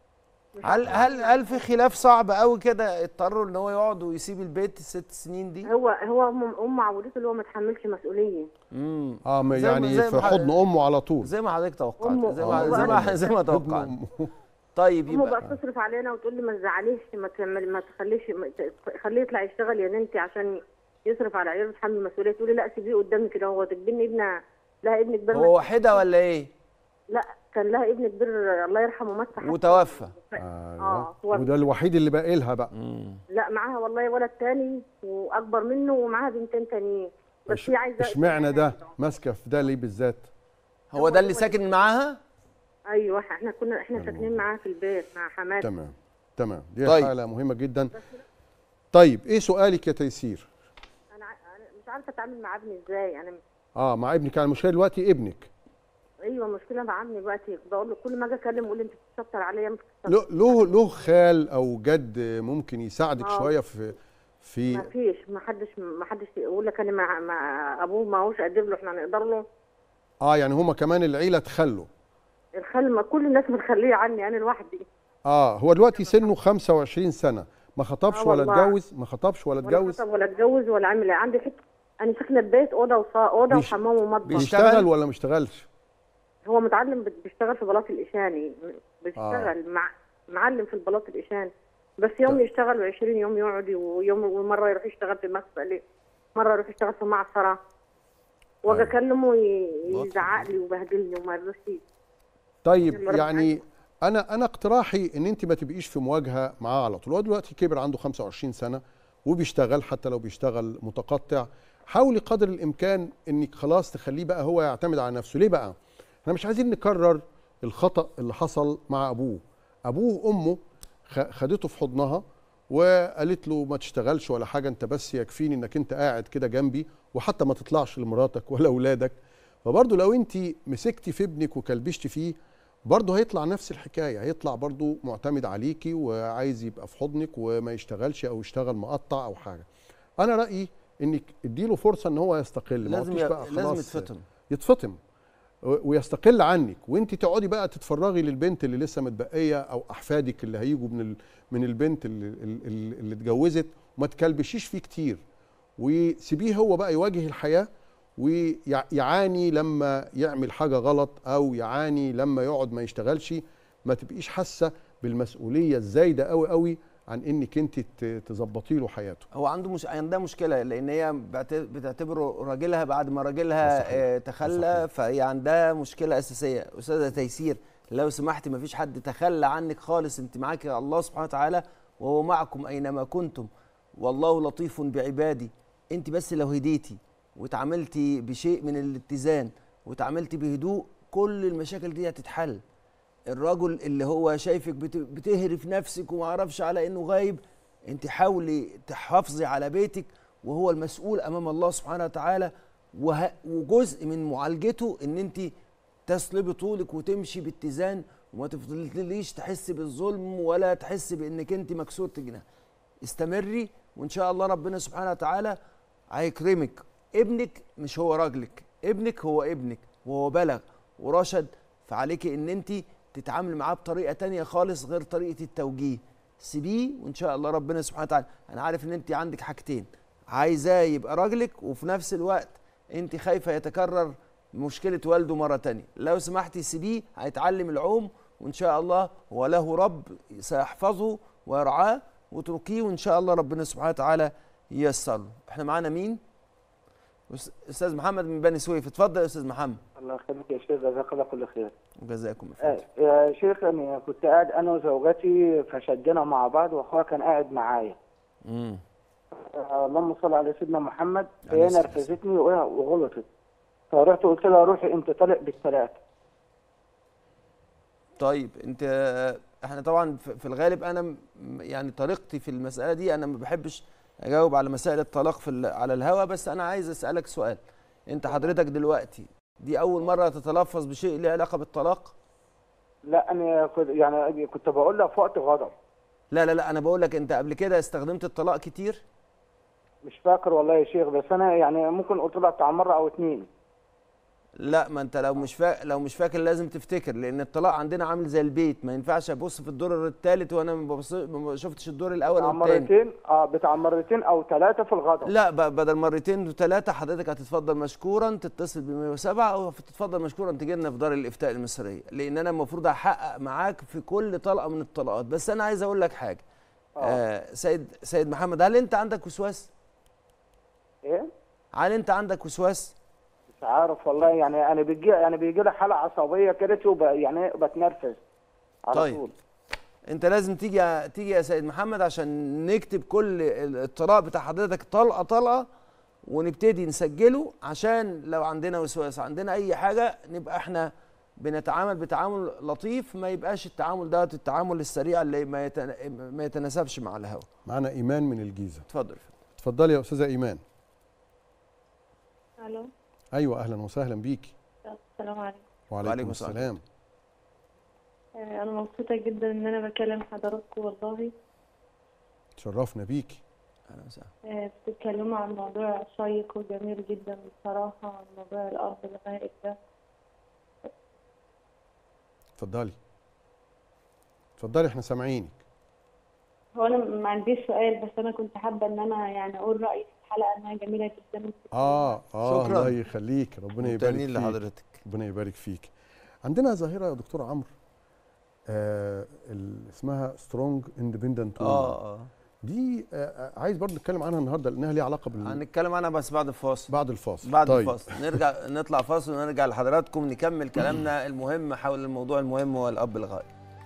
هل هل هل في خلاف صعب قوي كده اضطروا ان هو يقعد ويسيب البيت الست سنين دي هو هو ام أم عودته اللي هو ما يتحملش مسؤوليه امم اه ما زي ما- يعني زي في ما- حضن امه على طول زي ما حضرتك توقعت أمه- زي ما أمه زي ما بقى- زي ما حضن توقعت أمه. طيب امه بقى يبقى تصرف علينا وتقول لي ما تزعليش ما تعمل ما تخليش ما ت- خليه يطلع يشتغل يا بنتي عشان يصرف على عياله ويتحمل مسؤوليه تقولي لا سيبيه قدامي كده هو تجبني ابنها لها ابن كبير هو واحده ولا ايه لا كان لها ابن كبير الله يرحمه مات في حادثة. وتوفى ايوه اه هو وده الوحيد اللي باقي لها بقى امم لا معاها والله ولد تاني واكبر منه ومعاها بنتين تانيين بس إش- هي عايزه اشمعنى ده ماسكه في ده ليه بالذات هو ده اللي ساكن معاها ايوه احنا كنا احنا ساكنين معاها في البيت مع حماتي تمام تمام دي طيب. حاله مهمه جدا طيب ايه سؤالك يا تيسير انا ع- أنا مش عارفه اتعامل مع ابني ازاي انا اه مع ابنك يعني المشكله دلوقتي ابنك ايوه المشكله مع ابني دلوقتي بقول له كل ما اجي اكلم يقول لي انت بتشطر عليا مش له له له خال او جد ممكن يساعدك آه. شويه في في ما فيش ما حدش ما حدش يقول لك انا مع, مع ابوه ما هوش قادر له احنا نقدر له اه يعني هما كمان العيله تخلوا الخل ما كل الناس متخليه عني انا لوحدي اه هو دلوقتي سنه 25 سنه ما خطبش آه ولا والله. اتجوز ما خطبش ولا ولا اتجوز خطب ولا اتجوز ولا عامل ايه عندي حته انا ساكنه في بيت اوضه وصا اوضه بيش- وحمام ومطبخ بيشتغل؟ بيشتغل ولا ما اشتغلش هو متعلم بت- بيشتغل في بلاط الإشاني بيشتغل مع معلم في البلاط الإشاني بس يوم يشتغل و20 يوم يقعد ويوم ومرة يروح يشتغل في مغسلة مرة يروح يشتغل في معصرة واجي أيوة. اكلمه ي- يزعق لي ويبهدلني وما يرضاش ي- طيب المرة يعني انا انا اقتراحي ان انت ما تبقيش في مواجهه معاه على طول هو دلوقتي كبر عنده 25 سنه وبيشتغل حتى لو بيشتغل متقطع حاولي قدر الامكان انك خلاص تخليه بقى هو يعتمد على نفسه ليه بقى احنا مش عايزين نكرر الخطا اللي حصل مع ابوه ابوه وامه خ- خدته في حضنها وقالت له ما تشتغلش ولا حاجه انت بس يكفيني انك انت قاعد كده جنبي وحتى ما تطلعش لمراتك ولا اولادك فبرضه لو انت مسكتي في ابنك وكلبشتي فيه برضه هيطلع نفس الحكايه هيطلع برضه معتمد عليكي وعايز يبقى في حضنك وما يشتغلش او يشتغل مقطع او حاجه انا رايي انك اديله فرصه ان هو يستقل ما لازم قلتيش ي- بقى لازم خلاص يتفطم يتفطم و- ويستقل عنك وانت تقعدي بقى تتفرغي للبنت اللي لسه متبقيه او احفادك اللي هيجوا من ال- من البنت اللي, اللي, اللي اتجوزت وما تكلبشيش فيه كتير وسيبيه هو بقى يواجه الحياه ويعاني لما يعمل حاجه غلط او يعاني لما يقعد ما يشتغلش ما تبقيش حاسه بالمسؤوليه الزايده قوي قوي عن انك انت ت- تظبطي له حياته هو عنده مش عندها مشكله لان هي بعت- بتعتبره راجلها بعد ما راجلها صحيح. آه، تخلى صحيح. فهي عندها مشكله اساسيه استاذه تيسير لو سمحتي ما فيش حد تخلى عنك خالص انت معاك الله سبحانه وتعالى وهو معكم اينما كنتم والله لطيف بعبادي انت بس لو هديتي وتعاملتي بشيء من الاتزان وتعاملتي بهدوء كل المشاكل دي هتتحل الرجل اللي هو شايفك بت- بتهرف نفسك وما اعرفش على انه غايب انت حاولي تحافظي على بيتك وهو المسؤول امام الله سبحانه وتعالى وه- وجزء من معالجته ان انت تسلبي طولك وتمشي باتزان وما تفضليش تحسي بالظلم ولا تحسي بانك انت مكسوره الجناح استمري وان شاء الله ربنا سبحانه وتعالى هيكرمك ابنك مش هو راجلك ابنك هو ابنك وهو بلغ ورشد فعليك ان انت تتعاملي معاه بطريقه تانية خالص غير طريقه التوجيه سيبيه وان شاء الله ربنا سبحانه وتعالى انا عارف ان انت عندك حاجتين عايزاه يبقى راجلك وفي نفس الوقت انت خايفه يتكرر مشكله والده مره تانية لو سمحتي سيبيه هيتعلم العوم وان شاء الله هو له رب سيحفظه ويرعاه واتركيه وان شاء الله ربنا سبحانه وتعالى ييسر له احنا معانا مين أس- استاذ محمد من بني سويف اتفضل يا استاذ محمد الله يخليك يا شيخ جزاك الله كل خير جزاكم آه، الله يا شيخ انا كنت قاعد انا وزوجتي فشدنا مع بعض واخويا كان قاعد معايا امم آه، اللهم صل على سيدنا محمد عليه هي الصلاة نرفزتني وهي- وغلطت فرحت قلت لها روحي انت طالق بالثلاثه طيب انت احنا طبعا في في الغالب انا م- يعني طريقتي في المساله دي انا ما بحبش اجاوب على مسائل الطلاق في ال- على الهوا بس انا عايز اسالك سؤال انت حضرتك دلوقتي دي اول مره تتلفظ بشيء له علاقه بالطلاق لا انا كنت يعني كنت بقول لها في وقت غضب لا لا لا انا بقول لك انت قبل كده استخدمت الطلاق كتير مش فاكر والله يا شيخ بس انا يعني ممكن قلت لها بتاع مره او اتنين لا ما انت لو مش فا... لو مش فاكر لازم تفتكر لان الطلاق عندنا عامل زي البيت ما ينفعش ابص في الدور الثالث وانا ما ببص- ما شفتش الدور الاول بتاع والثاني مرتين اه بتاع مرتين او ثلاثه في الغضب لا ب- بدل مرتين وثلاثه حضرتك هتتفضل مشكورا تتصل ب 107 او تتفضل مشكورا تجي لنا في دار الافتاء المصريه لان انا المفروض احقق معاك في كل طلقه من الطلقات بس انا عايز اقول لك حاجه آه سيد سيد محمد هل انت عندك وسواس ايه هل انت عندك وسواس مش عارف والله يعني انا بيجي يعني بيجي لي حاله عصبيه كده وب- يعني بتنرفز على طيب. طول انت لازم تيجي تيجي يا سيد محمد عشان نكتب كل الطلاق بتاع حضرتك طلقه طلقه ونبتدي نسجله عشان لو عندنا وسواس عندنا اي حاجه نبقى احنا بنتعامل بتعامل لطيف ما يبقاش التعامل ده التعامل السريع اللي ما, يتنا... ما يتناسبش مع الهوا معانا ايمان من الجيزه اتفضل اتفضلي يا استاذه ايمان الو ايوه اهلا وسهلا بيكي السلام عليكم وعليكم, وعليكم السلام. السلام آه، انا مبسوطه جدا ان انا بكلم حضراتكم والله تشرفنا بيكي اهلا وسهلا آه، بتتكلموا عن موضوع شيق وجميل جدا بصراحه عن موضوع الاب الغائب ده اتفضلي اتفضلي احنا سامعينك هو انا ما عنديش سؤال بس انا كنت حابه ان انا يعني اقول رايي في الحلقه انها جميله جدا اه اه شكراً. الله يخليك ربنا يبارك ممتنين فيك لحضرتك ربنا يبارك فيك عندنا ظاهره يا دكتور عمرو آه ال- اسمها سترونج اندبندنت اه اه دي آه آه، عايز برضه نتكلم عنها النهارده لانها ليها علاقه بال هنتكلم عنها بس بعد الفاصل بعد الفاصل بعد طيب. الفاصل نرجع نطلع فاصل ونرجع لحضراتكم نكمل كلامنا المهم حول الموضوع المهم هو الاب الغائب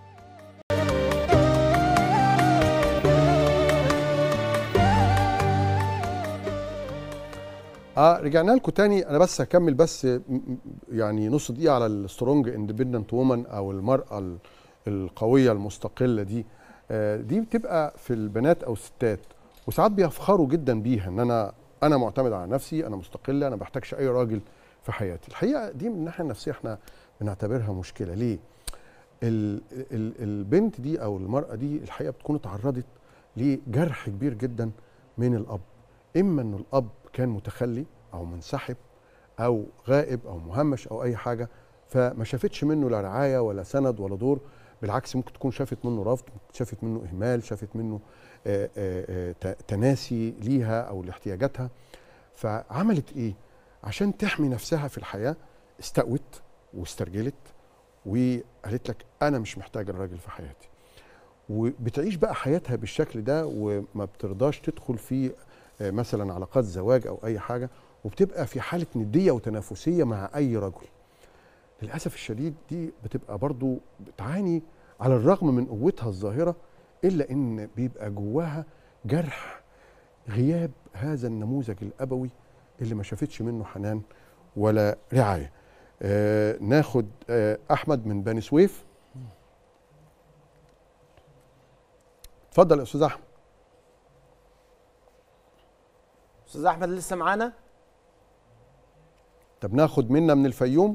اه رجعنا لكم تاني انا بس هكمل بس م- م- يعني نص دقيقه على السترونج اندبندنت وومن او المراه ال- القويه المستقله دي آه دي بتبقى في البنات او الستات وساعات بيفخروا جدا بيها ان انا انا معتمد على نفسي انا مستقله انا ما بحتاجش اي راجل في حياتي الحقيقه دي من الناحيه النفسيه احنا بنعتبرها مشكله ليه ال ال البنت دي او المراه دي الحقيقه بتكون اتعرضت لجرح كبير جدا من الاب اما ان الاب كان متخلي او منسحب او غائب او مهمش او اي حاجه فما شافتش منه لا رعايه ولا سند ولا دور بالعكس ممكن تكون شافت منه رفض ممكن شافت منه اهمال شافت منه آه، آه، آه، ت- تناسي ليها او لاحتياجاتها فعملت ايه عشان تحمي نفسها في الحياه استقوت واسترجلت وقالت لك انا مش محتاجه الراجل في حياتي وبتعيش بقى حياتها بالشكل ده وما بترضاش تدخل في آه، مثلا علاقات زواج او اي حاجه وبتبقى في حاله نديه وتنافسيه مع اي رجل للاسف الشديد دي بتبقى برضو بتعاني على الرغم من قوتها الظاهره الا ان بيبقى جواها جرح غياب هذا النموذج الابوي اللي ما شافتش منه حنان ولا رعايه آه ناخد آه احمد من بني سويف اتفضل يا استاذ احمد استاذ احمد لسه معانا طب ناخد منا من الفيوم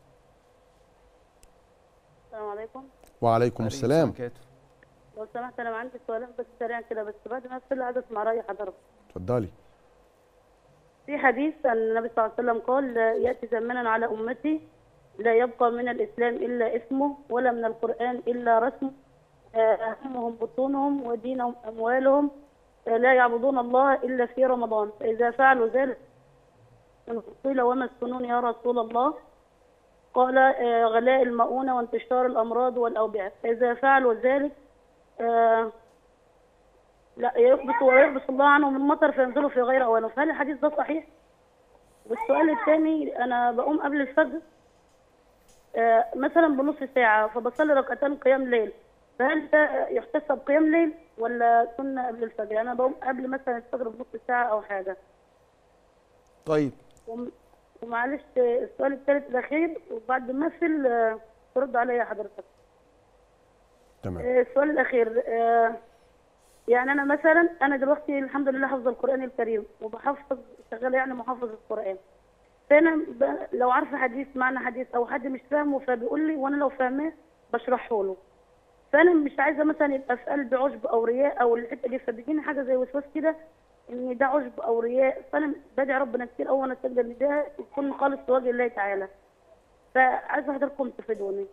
السلام عليكم وعليكم السلام لو سمحت انا عندي سؤالين بس سريع كده بس بعد ما اقفل عايز اسمع راي حضرتك اتفضلي في حديث عن النبي صلى الله عليه وسلم قال ياتي زمنا على امتي لا يبقى من الاسلام الا اسمه ولا من القران الا رسمه آه، همهم بطونهم ودينهم اموالهم آه، لا يعبدون الله الا في رمضان فاذا فعلوا ذلك قيل وما السنون يا رسول الله قال آه، غلاء المؤونة وانتشار الأمراض والأوبئة فإذا فعلوا ذلك آه، لا يحبس ويحبس الله عنهم المطر فينزلوا في غير أوانه فهل الحديث ده صحيح؟ والسؤال الثاني أنا بقوم قبل الفجر آه، مثلا بنص ساعة فبصلي ركعتين قيام ليل فهل ده يحتسب قيام ليل ولا سنة قبل الفجر؟ أنا بقوم قبل مثلا الفجر بنص ساعة أو حاجة طيب وم- ومعلش آه، السؤال الثالث الأخير وبعد ما أقفل آه، ترد عليا حضرتك تمام آه، السؤال الأخير آه، يعني أنا مثلا أنا دلوقتي الحمد لله حافظة القرآن الكريم وبحفظ شغالة يعني محافظ القرآن فأنا ب... لو عارفة حديث معنى حديث أو حد مش فاهمه فبيقول لي وأنا لو فاهماه بشرحه له فأنا مش عايزة مثلا يبقى في قلبي عشب أو رياء أو الحتة دي فبيجيني حاجة زي وسواس كده ان ده عشب او رياء فانا بدعي ربنا كتير قوي وانا استقدر ان ده يكون خالص لوجه الله تعالى فعايزه حضراتكم تفيدوني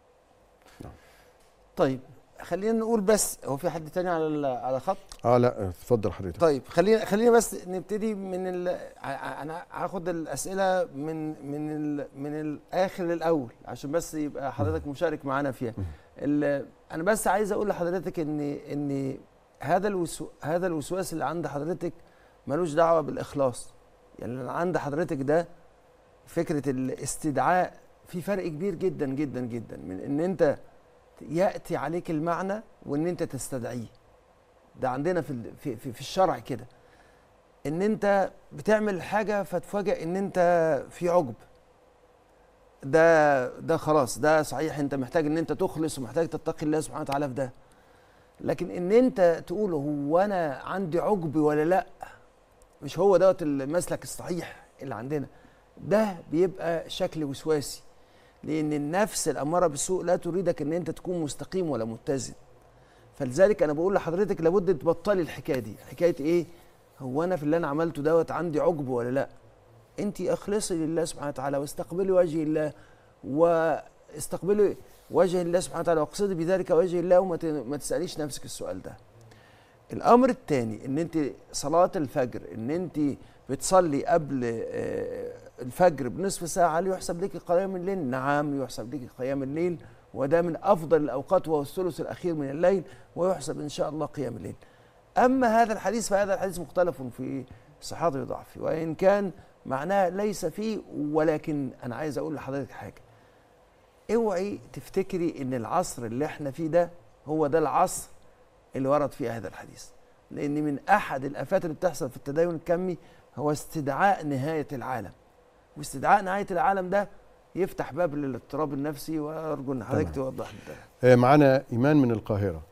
طيب خلينا نقول بس هو في حد تاني على ال- على الخط اه لا اتفضل حضرتك طيب خلينا خلينا بس نبتدي من ال... ع- انا هاخد الاسئله من من ال... من الاخر للاول عشان بس يبقى حضرتك مشارك معانا فيها ال... انا بس عايز اقول لحضرتك ان ان هذا الوسو... هذا الوسواس اللي عند حضرتك ملوش دعوه بالاخلاص يعني اللي عند حضرتك ده فكره الاستدعاء في فرق كبير جدا جدا جدا من ان انت ياتي عليك المعنى وان انت تستدعيه ده عندنا في ال- في في, في الشرع كده ان انت بتعمل حاجه فتفاجئ ان انت في عجب ده ده خلاص ده صحيح انت محتاج ان انت تخلص ومحتاج تتقي الله سبحانه وتعالى في ده لكن ان انت تقول هو انا عندي عجب ولا لا مش هو دوت المسلك الصحيح اللي عندنا ده بيبقى شكل وسواسي لان النفس الاماره بالسوء لا تريدك ان انت تكون مستقيم ولا متزن فلذلك انا بقول لحضرتك لابد تبطلي الحكايه دي حكايه ايه هو انا في اللي انا عملته دوت عندي عجب ولا لا انت اخلصي لله سبحانه وتعالى واستقبلي وجه الله واستقبلي وجه الله سبحانه وتعالى واقصدي بذلك وجه الله وما ت- ما تساليش نفسك السؤال ده الامر الثاني ان انت صلاه الفجر ان انت بتصلي قبل آه، الفجر بنصف ساعه هل يحسب لك قيام الليل نعم يحسب لك قيام الليل وده من افضل الاوقات وهو الثلث الاخير من الليل ويحسب ان شاء الله قيام الليل اما هذا الحديث فهذا الحديث مختلف في صحته وضعفه وان كان معناه ليس فيه ولكن انا عايز اقول لحضرتك حاجه اوعي تفتكري ان العصر اللي احنا فيه ده هو ده العصر اللي ورد فيه هذا الحديث لان من احد الافات اللي بتحصل في التدين الكمي هو استدعاء نهايه العالم واستدعاء نهايه العالم ده يفتح باب للاضطراب النفسي وارجو ان حضرتك تمام. توضح لي ده آه معانا ايمان من القاهره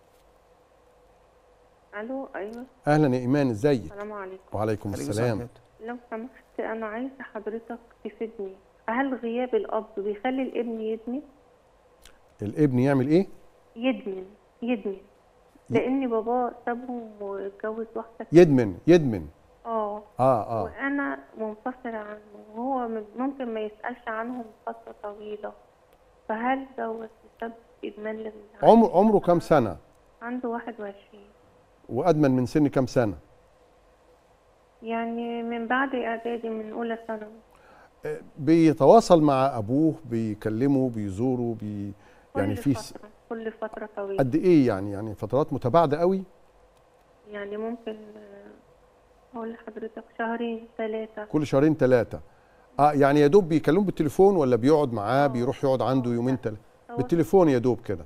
الو ايوه اهلا يا ايمان ازيك السلام عليكم وعليكم عليكم السلام ورحمة لو سمحت انا عايزه حضرتك تفيدني هل غياب الاب بيخلي الابن يدمن الابن يعمل ايه يدمن يدمن لان بابا سابهم واتجوز واحده يدمن يدمن اه اه اه وانا منفصله عنه وهو م- ممكن ما يسالش عنهم فتره طويله فهل دوت يسبب ادمان لل عمر عمره كام سنه عنده 21 وادمن من سن كام سنه يعني من بعد اعدادي من اولى ثانوي آه، بيتواصل مع ابوه بيكلمه بيزوره بي يعني كل في س- فتره كل فتره طويله قد ايه يعني يعني فترات متباعده قوي يعني ممكن آه، اقول لحضرتك شهرين ثلاثة كل شهرين ثلاثه اه يعني يا دوب بيكلمه بالتليفون ولا بيقعد معاه آه. بيروح يقعد عنده يومين ثلاثه هو بالتليفون يا دوب كده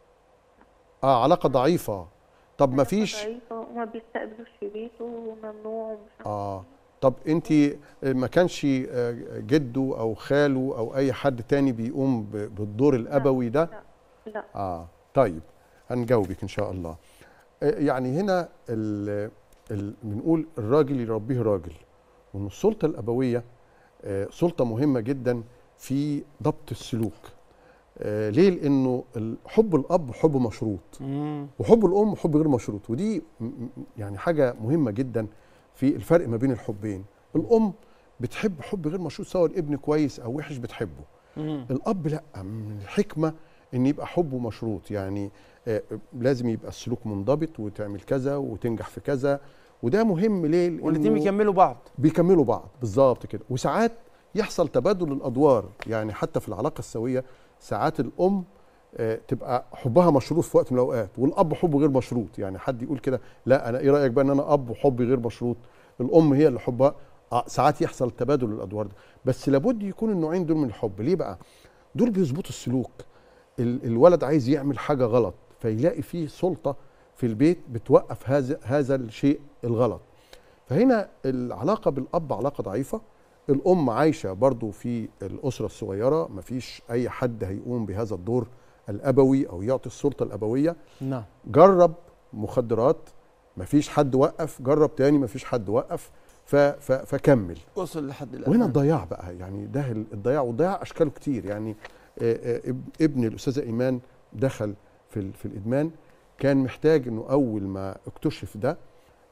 اه علاقه ضعيفه طب ما فيش ضعيفة وما بيستقبلوش في بيته وممنوع ومش عارفة اه طب انت ما كانش آه، جده او خاله او اي حد تاني بيقوم ب- بالدور الابوي ده لا لا اه طيب هنجاوبك ان شاء الله آه، يعني هنا ال ال بنقول الراجل يربيه راجل وان السلطه الابويه آه، سلطه مهمه جدا في ضبط السلوك آه، ليه لانه ال- حب الاب حب مشروط وحب الام حب غير مشروط ودي م- م- يعني حاجه مهمه جدا في الفرق ما بين الحبين الام بتحب حب غير مشروط سواء الابن كويس او وحش بتحبه الاب لا من الحكمه ان يبقى حبه مشروط يعني آه، لازم يبقى السلوك منضبط وتعمل كذا وتنجح في كذا وده مهم ليه لأنه والاثنين بيكملوا بعض بيكملوا بعض بالظبط كده وساعات يحصل تبادل الادوار يعني حتى في العلاقه السويه ساعات الام آه، تبقى حبها مشروط في وقت من الاوقات والاب حبه غير مشروط يعني حد يقول كده لا انا ايه رايك بقى ان انا اب وحبي غير مشروط الام هي اللي حبها آه، ساعات يحصل تبادل الادوار ده بس لابد يكون النوعين دول من الحب ليه بقى دول بيظبطوا السلوك ال- الولد عايز يعمل حاجه غلط فيلاقي فيه سلطه في البيت بتوقف هذا هذا الشيء الغلط فهنا العلاقه بالاب علاقه ضعيفه الام عايشه برضو في الاسره الصغيره مفيش اي حد هيقوم بهذا الدور الابوي او يعطي السلطه الابويه نعم جرب مخدرات مفيش حد وقف جرب تاني مفيش حد وقف ف ف فكمل وصل لحد الان وهنا الضياع بقى يعني ده ال- الضياع والضياع اشكاله كتير يعني آه، آه، اب- ابن الاستاذه ايمان دخل في ال- في الادمان كان محتاج انه اول ما اكتشف ده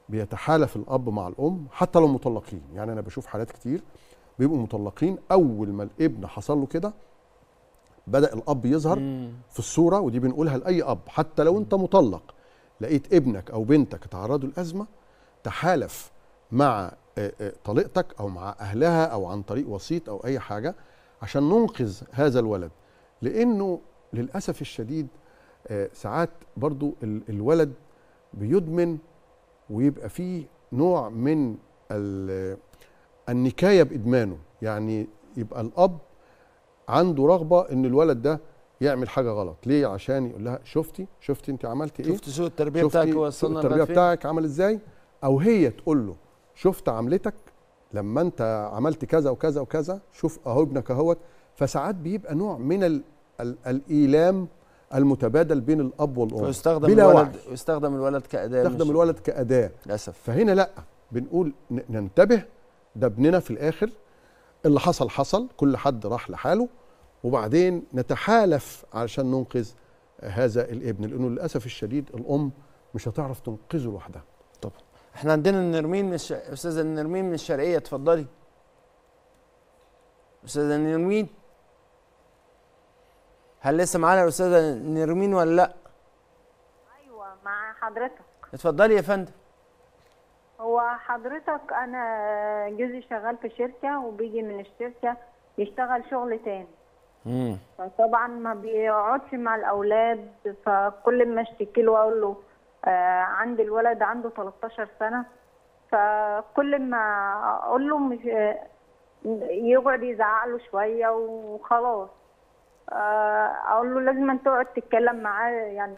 بيتحالف الاب مع الام حتى لو مطلقين يعني انا بشوف حالات كتير بيبقوا مطلقين اول ما الابن حصل له كده بدا الاب يظهر مم. في الصوره ودي بنقولها لاي اب حتى لو انت مطلق لقيت ابنك او بنتك اتعرضوا لازمه تحالف مع آه، آه، طليقتك او مع اهلها او عن طريق وسيط او اي حاجه عشان ننقذ هذا الولد لانه للاسف الشديد آه، ساعات برضو ال- الولد بيدمن ويبقى فيه نوع من ال- النكايه بادمانه يعني يبقى الاب عنده رغبه ان الولد ده يعمل حاجه غلط ليه عشان يقول لها شفتي شفتي انت عملتي ايه شفت سوء التربيه شفتي بتاعك سوء وصلنا التربيه لغاية فين؟ بتاعك عمل ازاي او هي تقول له شفت عملتك لما انت عملت كذا وكذا وكذا شوف اهو ابنك اهوت فساعات بيبقى نوع من ال ال الايلام المتبادل بين الاب والام ويستخدم بلا الولد وعي. يستخدم الولد كأداة يستخدم مش- الولد كاداه للأسف فهنا لا بنقول ن- ننتبه ده ابننا في الاخر اللي حصل حصل كل حد راح لحاله وبعدين نتحالف علشان ننقذ هذا الابن لانه للاسف الشديد الام مش هتعرف تنقذه لوحدها احنا عندنا نرمين من الش... استاذه نرمين من الشرقيه اتفضلي استاذه نرمين هل لسه معانا الاستاذه نرمين ولا لا ايوه مع حضرتك اتفضلي يا فندم هو حضرتك انا جوزي شغال في شركه وبيجي من الشركه يشتغل شغل تاني امم فطبعا ما بيقعدش مع الاولاد فكل ما اشتكي له اقول له آه عندي الولد عنده 13 سنه فكل ما اقول له مش آه، يقعد يزعق له شويه وخلاص آه اقول له لازم أن تقعد تتكلم معاه يعني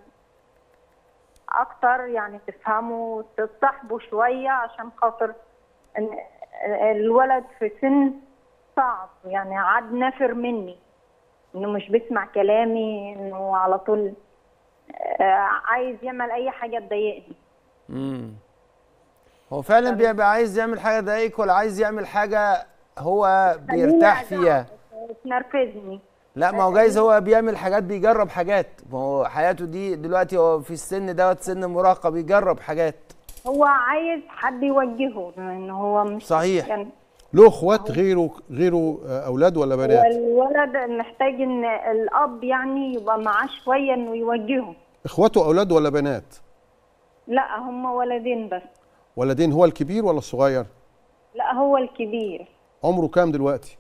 اكتر يعني تفهمه تصاحبه شويه عشان خاطر ان الولد في سن صعب يعني عاد نافر مني انه مش بيسمع كلامي انه على طول آه، عايز يعمل اي حاجه تضايقني امم هو فعلا بيبقى عايز يعمل حاجه تضايقك ولا عايز يعمل حاجه هو بيرتاح فيها تنرفزني لا ما هو جايز هو بيعمل حاجات بيجرب حاجات ما هو حياته دي دلوقتي هو في السن دوت سن مراهقه بيجرب حاجات هو عايز حد يوجهه ان هو مش صحيح. يعني له اخوات غيره غيره آه، اولاد ولا بنات والولد محتاج ان الاب يعني يبقى معاه شويه انه يوجهه اخواته اولاد ولا بنات لا هم ولدين بس ولدين هو الكبير ولا الصغير لا هو الكبير عمره كام دلوقتي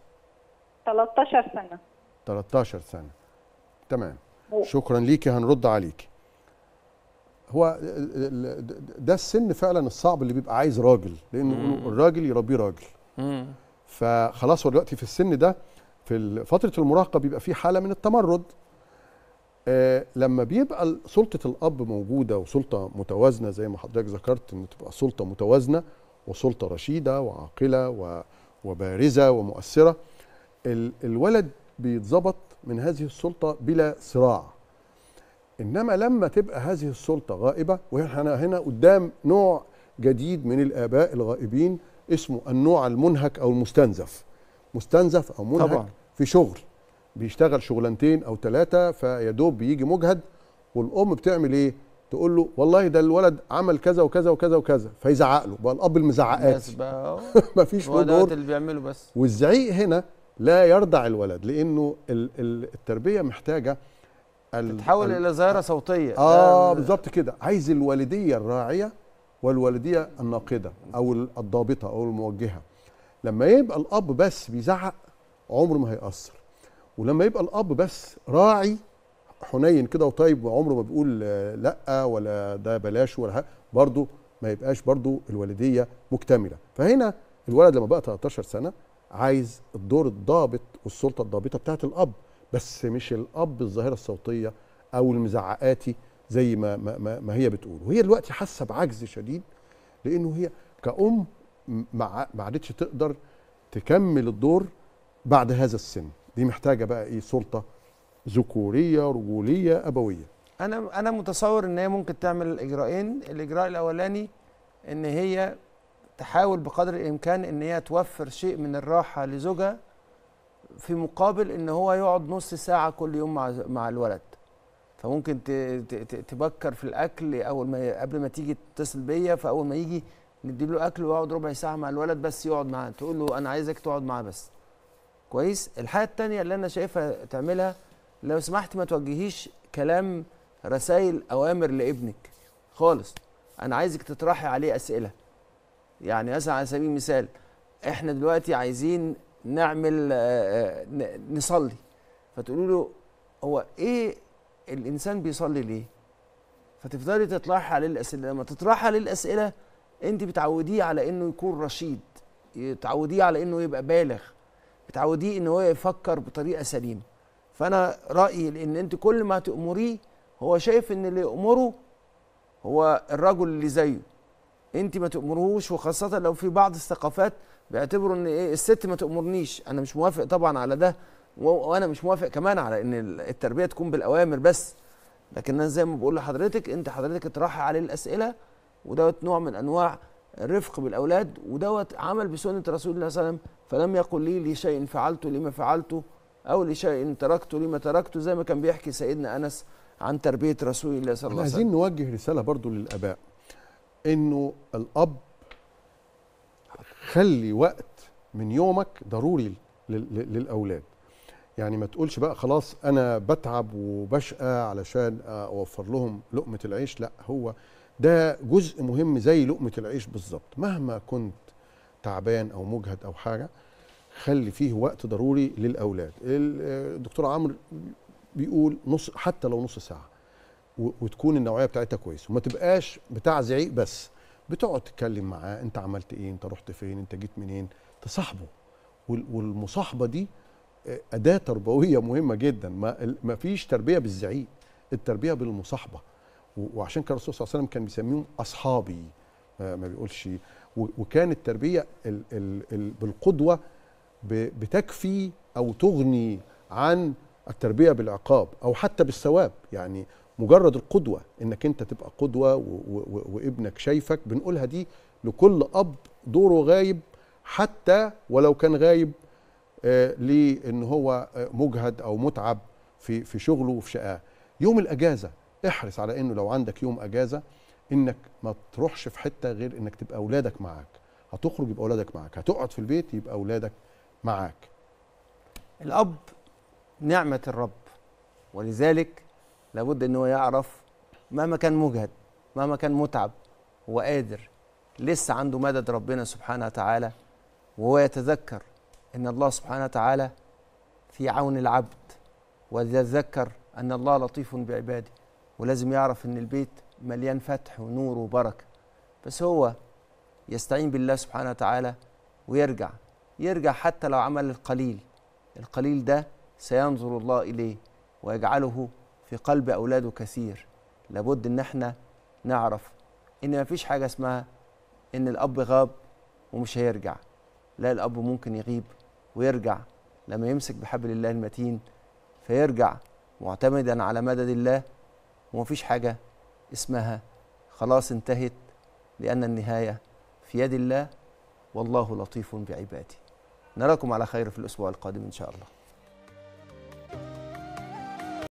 13 سنه 13 سنه تمام شكرا ليكي هنرد عليكي هو ال- ال- ده السن فعلا الصعب اللي بيبقى عايز راجل لانه يقولوا الراجل يربيه راجل امم فخلاص هو دلوقتي في السن ده في ال- فتره المراهقه بيبقى في حاله من التمرد آه لما بيبقى ال- سلطه الاب موجوده وسلطه متوازنه زي ما حضرتك ذكرت ان تبقى سلطه متوازنه وسلطه رشيده وعاقله و- وبارزه ومؤثره ال- الولد بيتظبط من هذه السلطه بلا صراع انما لما تبقى هذه السلطه غائبه واحنا هنا قدام نوع جديد من الاباء الغائبين اسمه النوع المنهك او المستنزف مستنزف او منهك طبعاً. في شغل بيشتغل شغلانتين او ثلاثه فيدوب بيجي مجهد والام بتعمل ايه تقول له والله ده الولد عمل كذا وكذا وكذا وكذا فيزعق له بقى الاب المزعقات بس بقى اهو مفيش هو له دوت دور اللي بيعمله بس والزعيق هنا لا يرضع الولد لانه ال- ال- التربيه محتاجه ال- تحول ال- الى ظاهره صوتيه اه ده- بالظبط كده عايز الوالديه الراعيه والوالديه الناقده او ال- الضابطه او الموجهه لما يبقى الاب بس بيزعق عمره ما هيأثر ولما يبقى الاب بس راعي حنين كده وطيب وعمره ما بيقول آه، لا ولا ده بلاش ولا حاجة، برضه ما يبقاش برضه الوالديه مكتمله فهنا الولد لما بقى 13 سنه عايز الدور الضابط والسلطه الضابطه بتاعت الاب بس مش الاب الظاهره الصوتيه او المزعقاتي زي ما ما, ما, ما هي بتقول وهي دلوقتي حاسه بعجز شديد لانه هي كأم م- ما ما عادتش تقدر تكمل الدور بعد هذا السن دي محتاجه بقى ايه سلطه ذكوريه رجوليه ابويه انا انا متصور ان هي ممكن تعمل الاجراءين الاجراء الاولاني ان هي تحاول بقدر الامكان ان هي توفر شيء من الراحه لزوجها في مقابل ان هو يقعد نص ساعه كل يوم مع مع الولد فممكن ت- ت- ت- تبكر في الاكل اول ما قبل ما تيجي تتصل بيا فاول ما يجي نديله اكل ويقعد ربع ساعه مع الولد بس يقعد معاه تقول له انا عايزك تقعد معاه بس كويس الحاجه التانية اللي انا شايفها تعملها لو سمحت ما توجهيش كلام رسائل اوامر لابنك خالص انا عايزك تطرحي عليه اسئله يعني مثلا على سبيل المثال احنا دلوقتي عايزين نعمل آه، آه، ن- نصلي فتقولوا له هو ايه الانسان بيصلي ليه فتفضلي تطرحي عليه الاسئله لما تطرحي عليه الاسئله انت بتعوديه على انه يكون رشيد تعوديه على انه يبقى بالغ بتعوديه ان هو يفكر بطريقه سليمه فانا رايي ان انت كل ما تامريه هو شايف ان اللي يامره هو الرجل اللي زيه انت ما تامرهوش وخاصه لو في بعض الثقافات بيعتبروا ان ايه الست ما تامرنيش انا مش موافق طبعا على ده و- وانا مش موافق كمان على ان ال- التربيه تكون بالاوامر بس لكن انا زي ما بقول لحضرتك انت حضرتك اطرحي عليه الاسئله ودوت نوع من انواع الرفق بالاولاد ودوت عمل بسنه رسول الله صلى الله عليه وسلم فلم يقل لي لشيء فعلته لما فعلته او لشيء تركته لما تركته زي ما كان بيحكي سيدنا انس عن تربيه رسول الله صلى احنا الله عليه عايزين وسلم نوجه رساله برضو للاباء انه الاب خلي وقت من يومك ضروري لل- لل- للاولاد يعني ما تقولش بقى خلاص انا بتعب وبشقى علشان اوفر لهم لقمه العيش لا هو ده جزء مهم زي لقمه العيش بالظبط مهما كنت تعبان او مجهد او حاجه خلي فيه وقت ضروري للاولاد ال- الدكتور عمرو بيقول نص حتى لو نص ساعه و- وتكون النوعيه بتاعتها كويس وما تبقاش بتاع زعيق بس بتقعد تتكلم معاه انت عملت ايه انت رحت فين انت جيت منين تصاحبه وال- والمصاحبه دي آه، اداه تربويه مهمه جدا ما ال- ما فيش تربيه بالزعيق التربيه بالمصاحبه و- وعشان كده الرسول صلى الله عليه وسلم كان بيسميهم اصحابي آه، ما بيقولش و- وكان التربيه ال ال ال بالقدوه ب- بتكفي او تغني عن التربيه بالعقاب او حتى بالثواب يعني مجرد القدوه انك انت تبقى قدوه و و و وابنك شايفك بنقولها دي لكل اب دوره غايب حتى ولو كان غايب آه لان هو آه مجهد او متعب في في شغله وفي شقاه يوم الاجازه احرص على انه لو عندك يوم اجازه انك ما تروحش في حته غير انك تبقى اولادك معاك هتخرج يبقى اولادك معاك هتقعد في البيت يبقى اولادك معاك الاب نعمه الرب ولذلك لابد ان هو يعرف مهما كان مجهد مهما كان متعب هو قادر لسه عنده مدد ربنا سبحانه وتعالى وهو يتذكر ان الله سبحانه وتعالى في عون العبد ويتذكر ان الله لطيف بعباده ولازم يعرف ان البيت مليان فتح ونور وبركه بس هو يستعين بالله سبحانه وتعالى ويرجع يرجع حتى لو عمل القليل القليل ده سينظر الله اليه ويجعله في قلب اولاده كثير لابد ان احنا نعرف ان مفيش حاجه اسمها ان الاب غاب ومش هيرجع لا الاب ممكن يغيب ويرجع لما يمسك بحبل الله المتين فيرجع معتمدا على مدد الله ومفيش حاجه اسمها خلاص انتهت لان النهايه في يد الله والله لطيف بعباده نراكم على خير في الاسبوع القادم ان شاء الله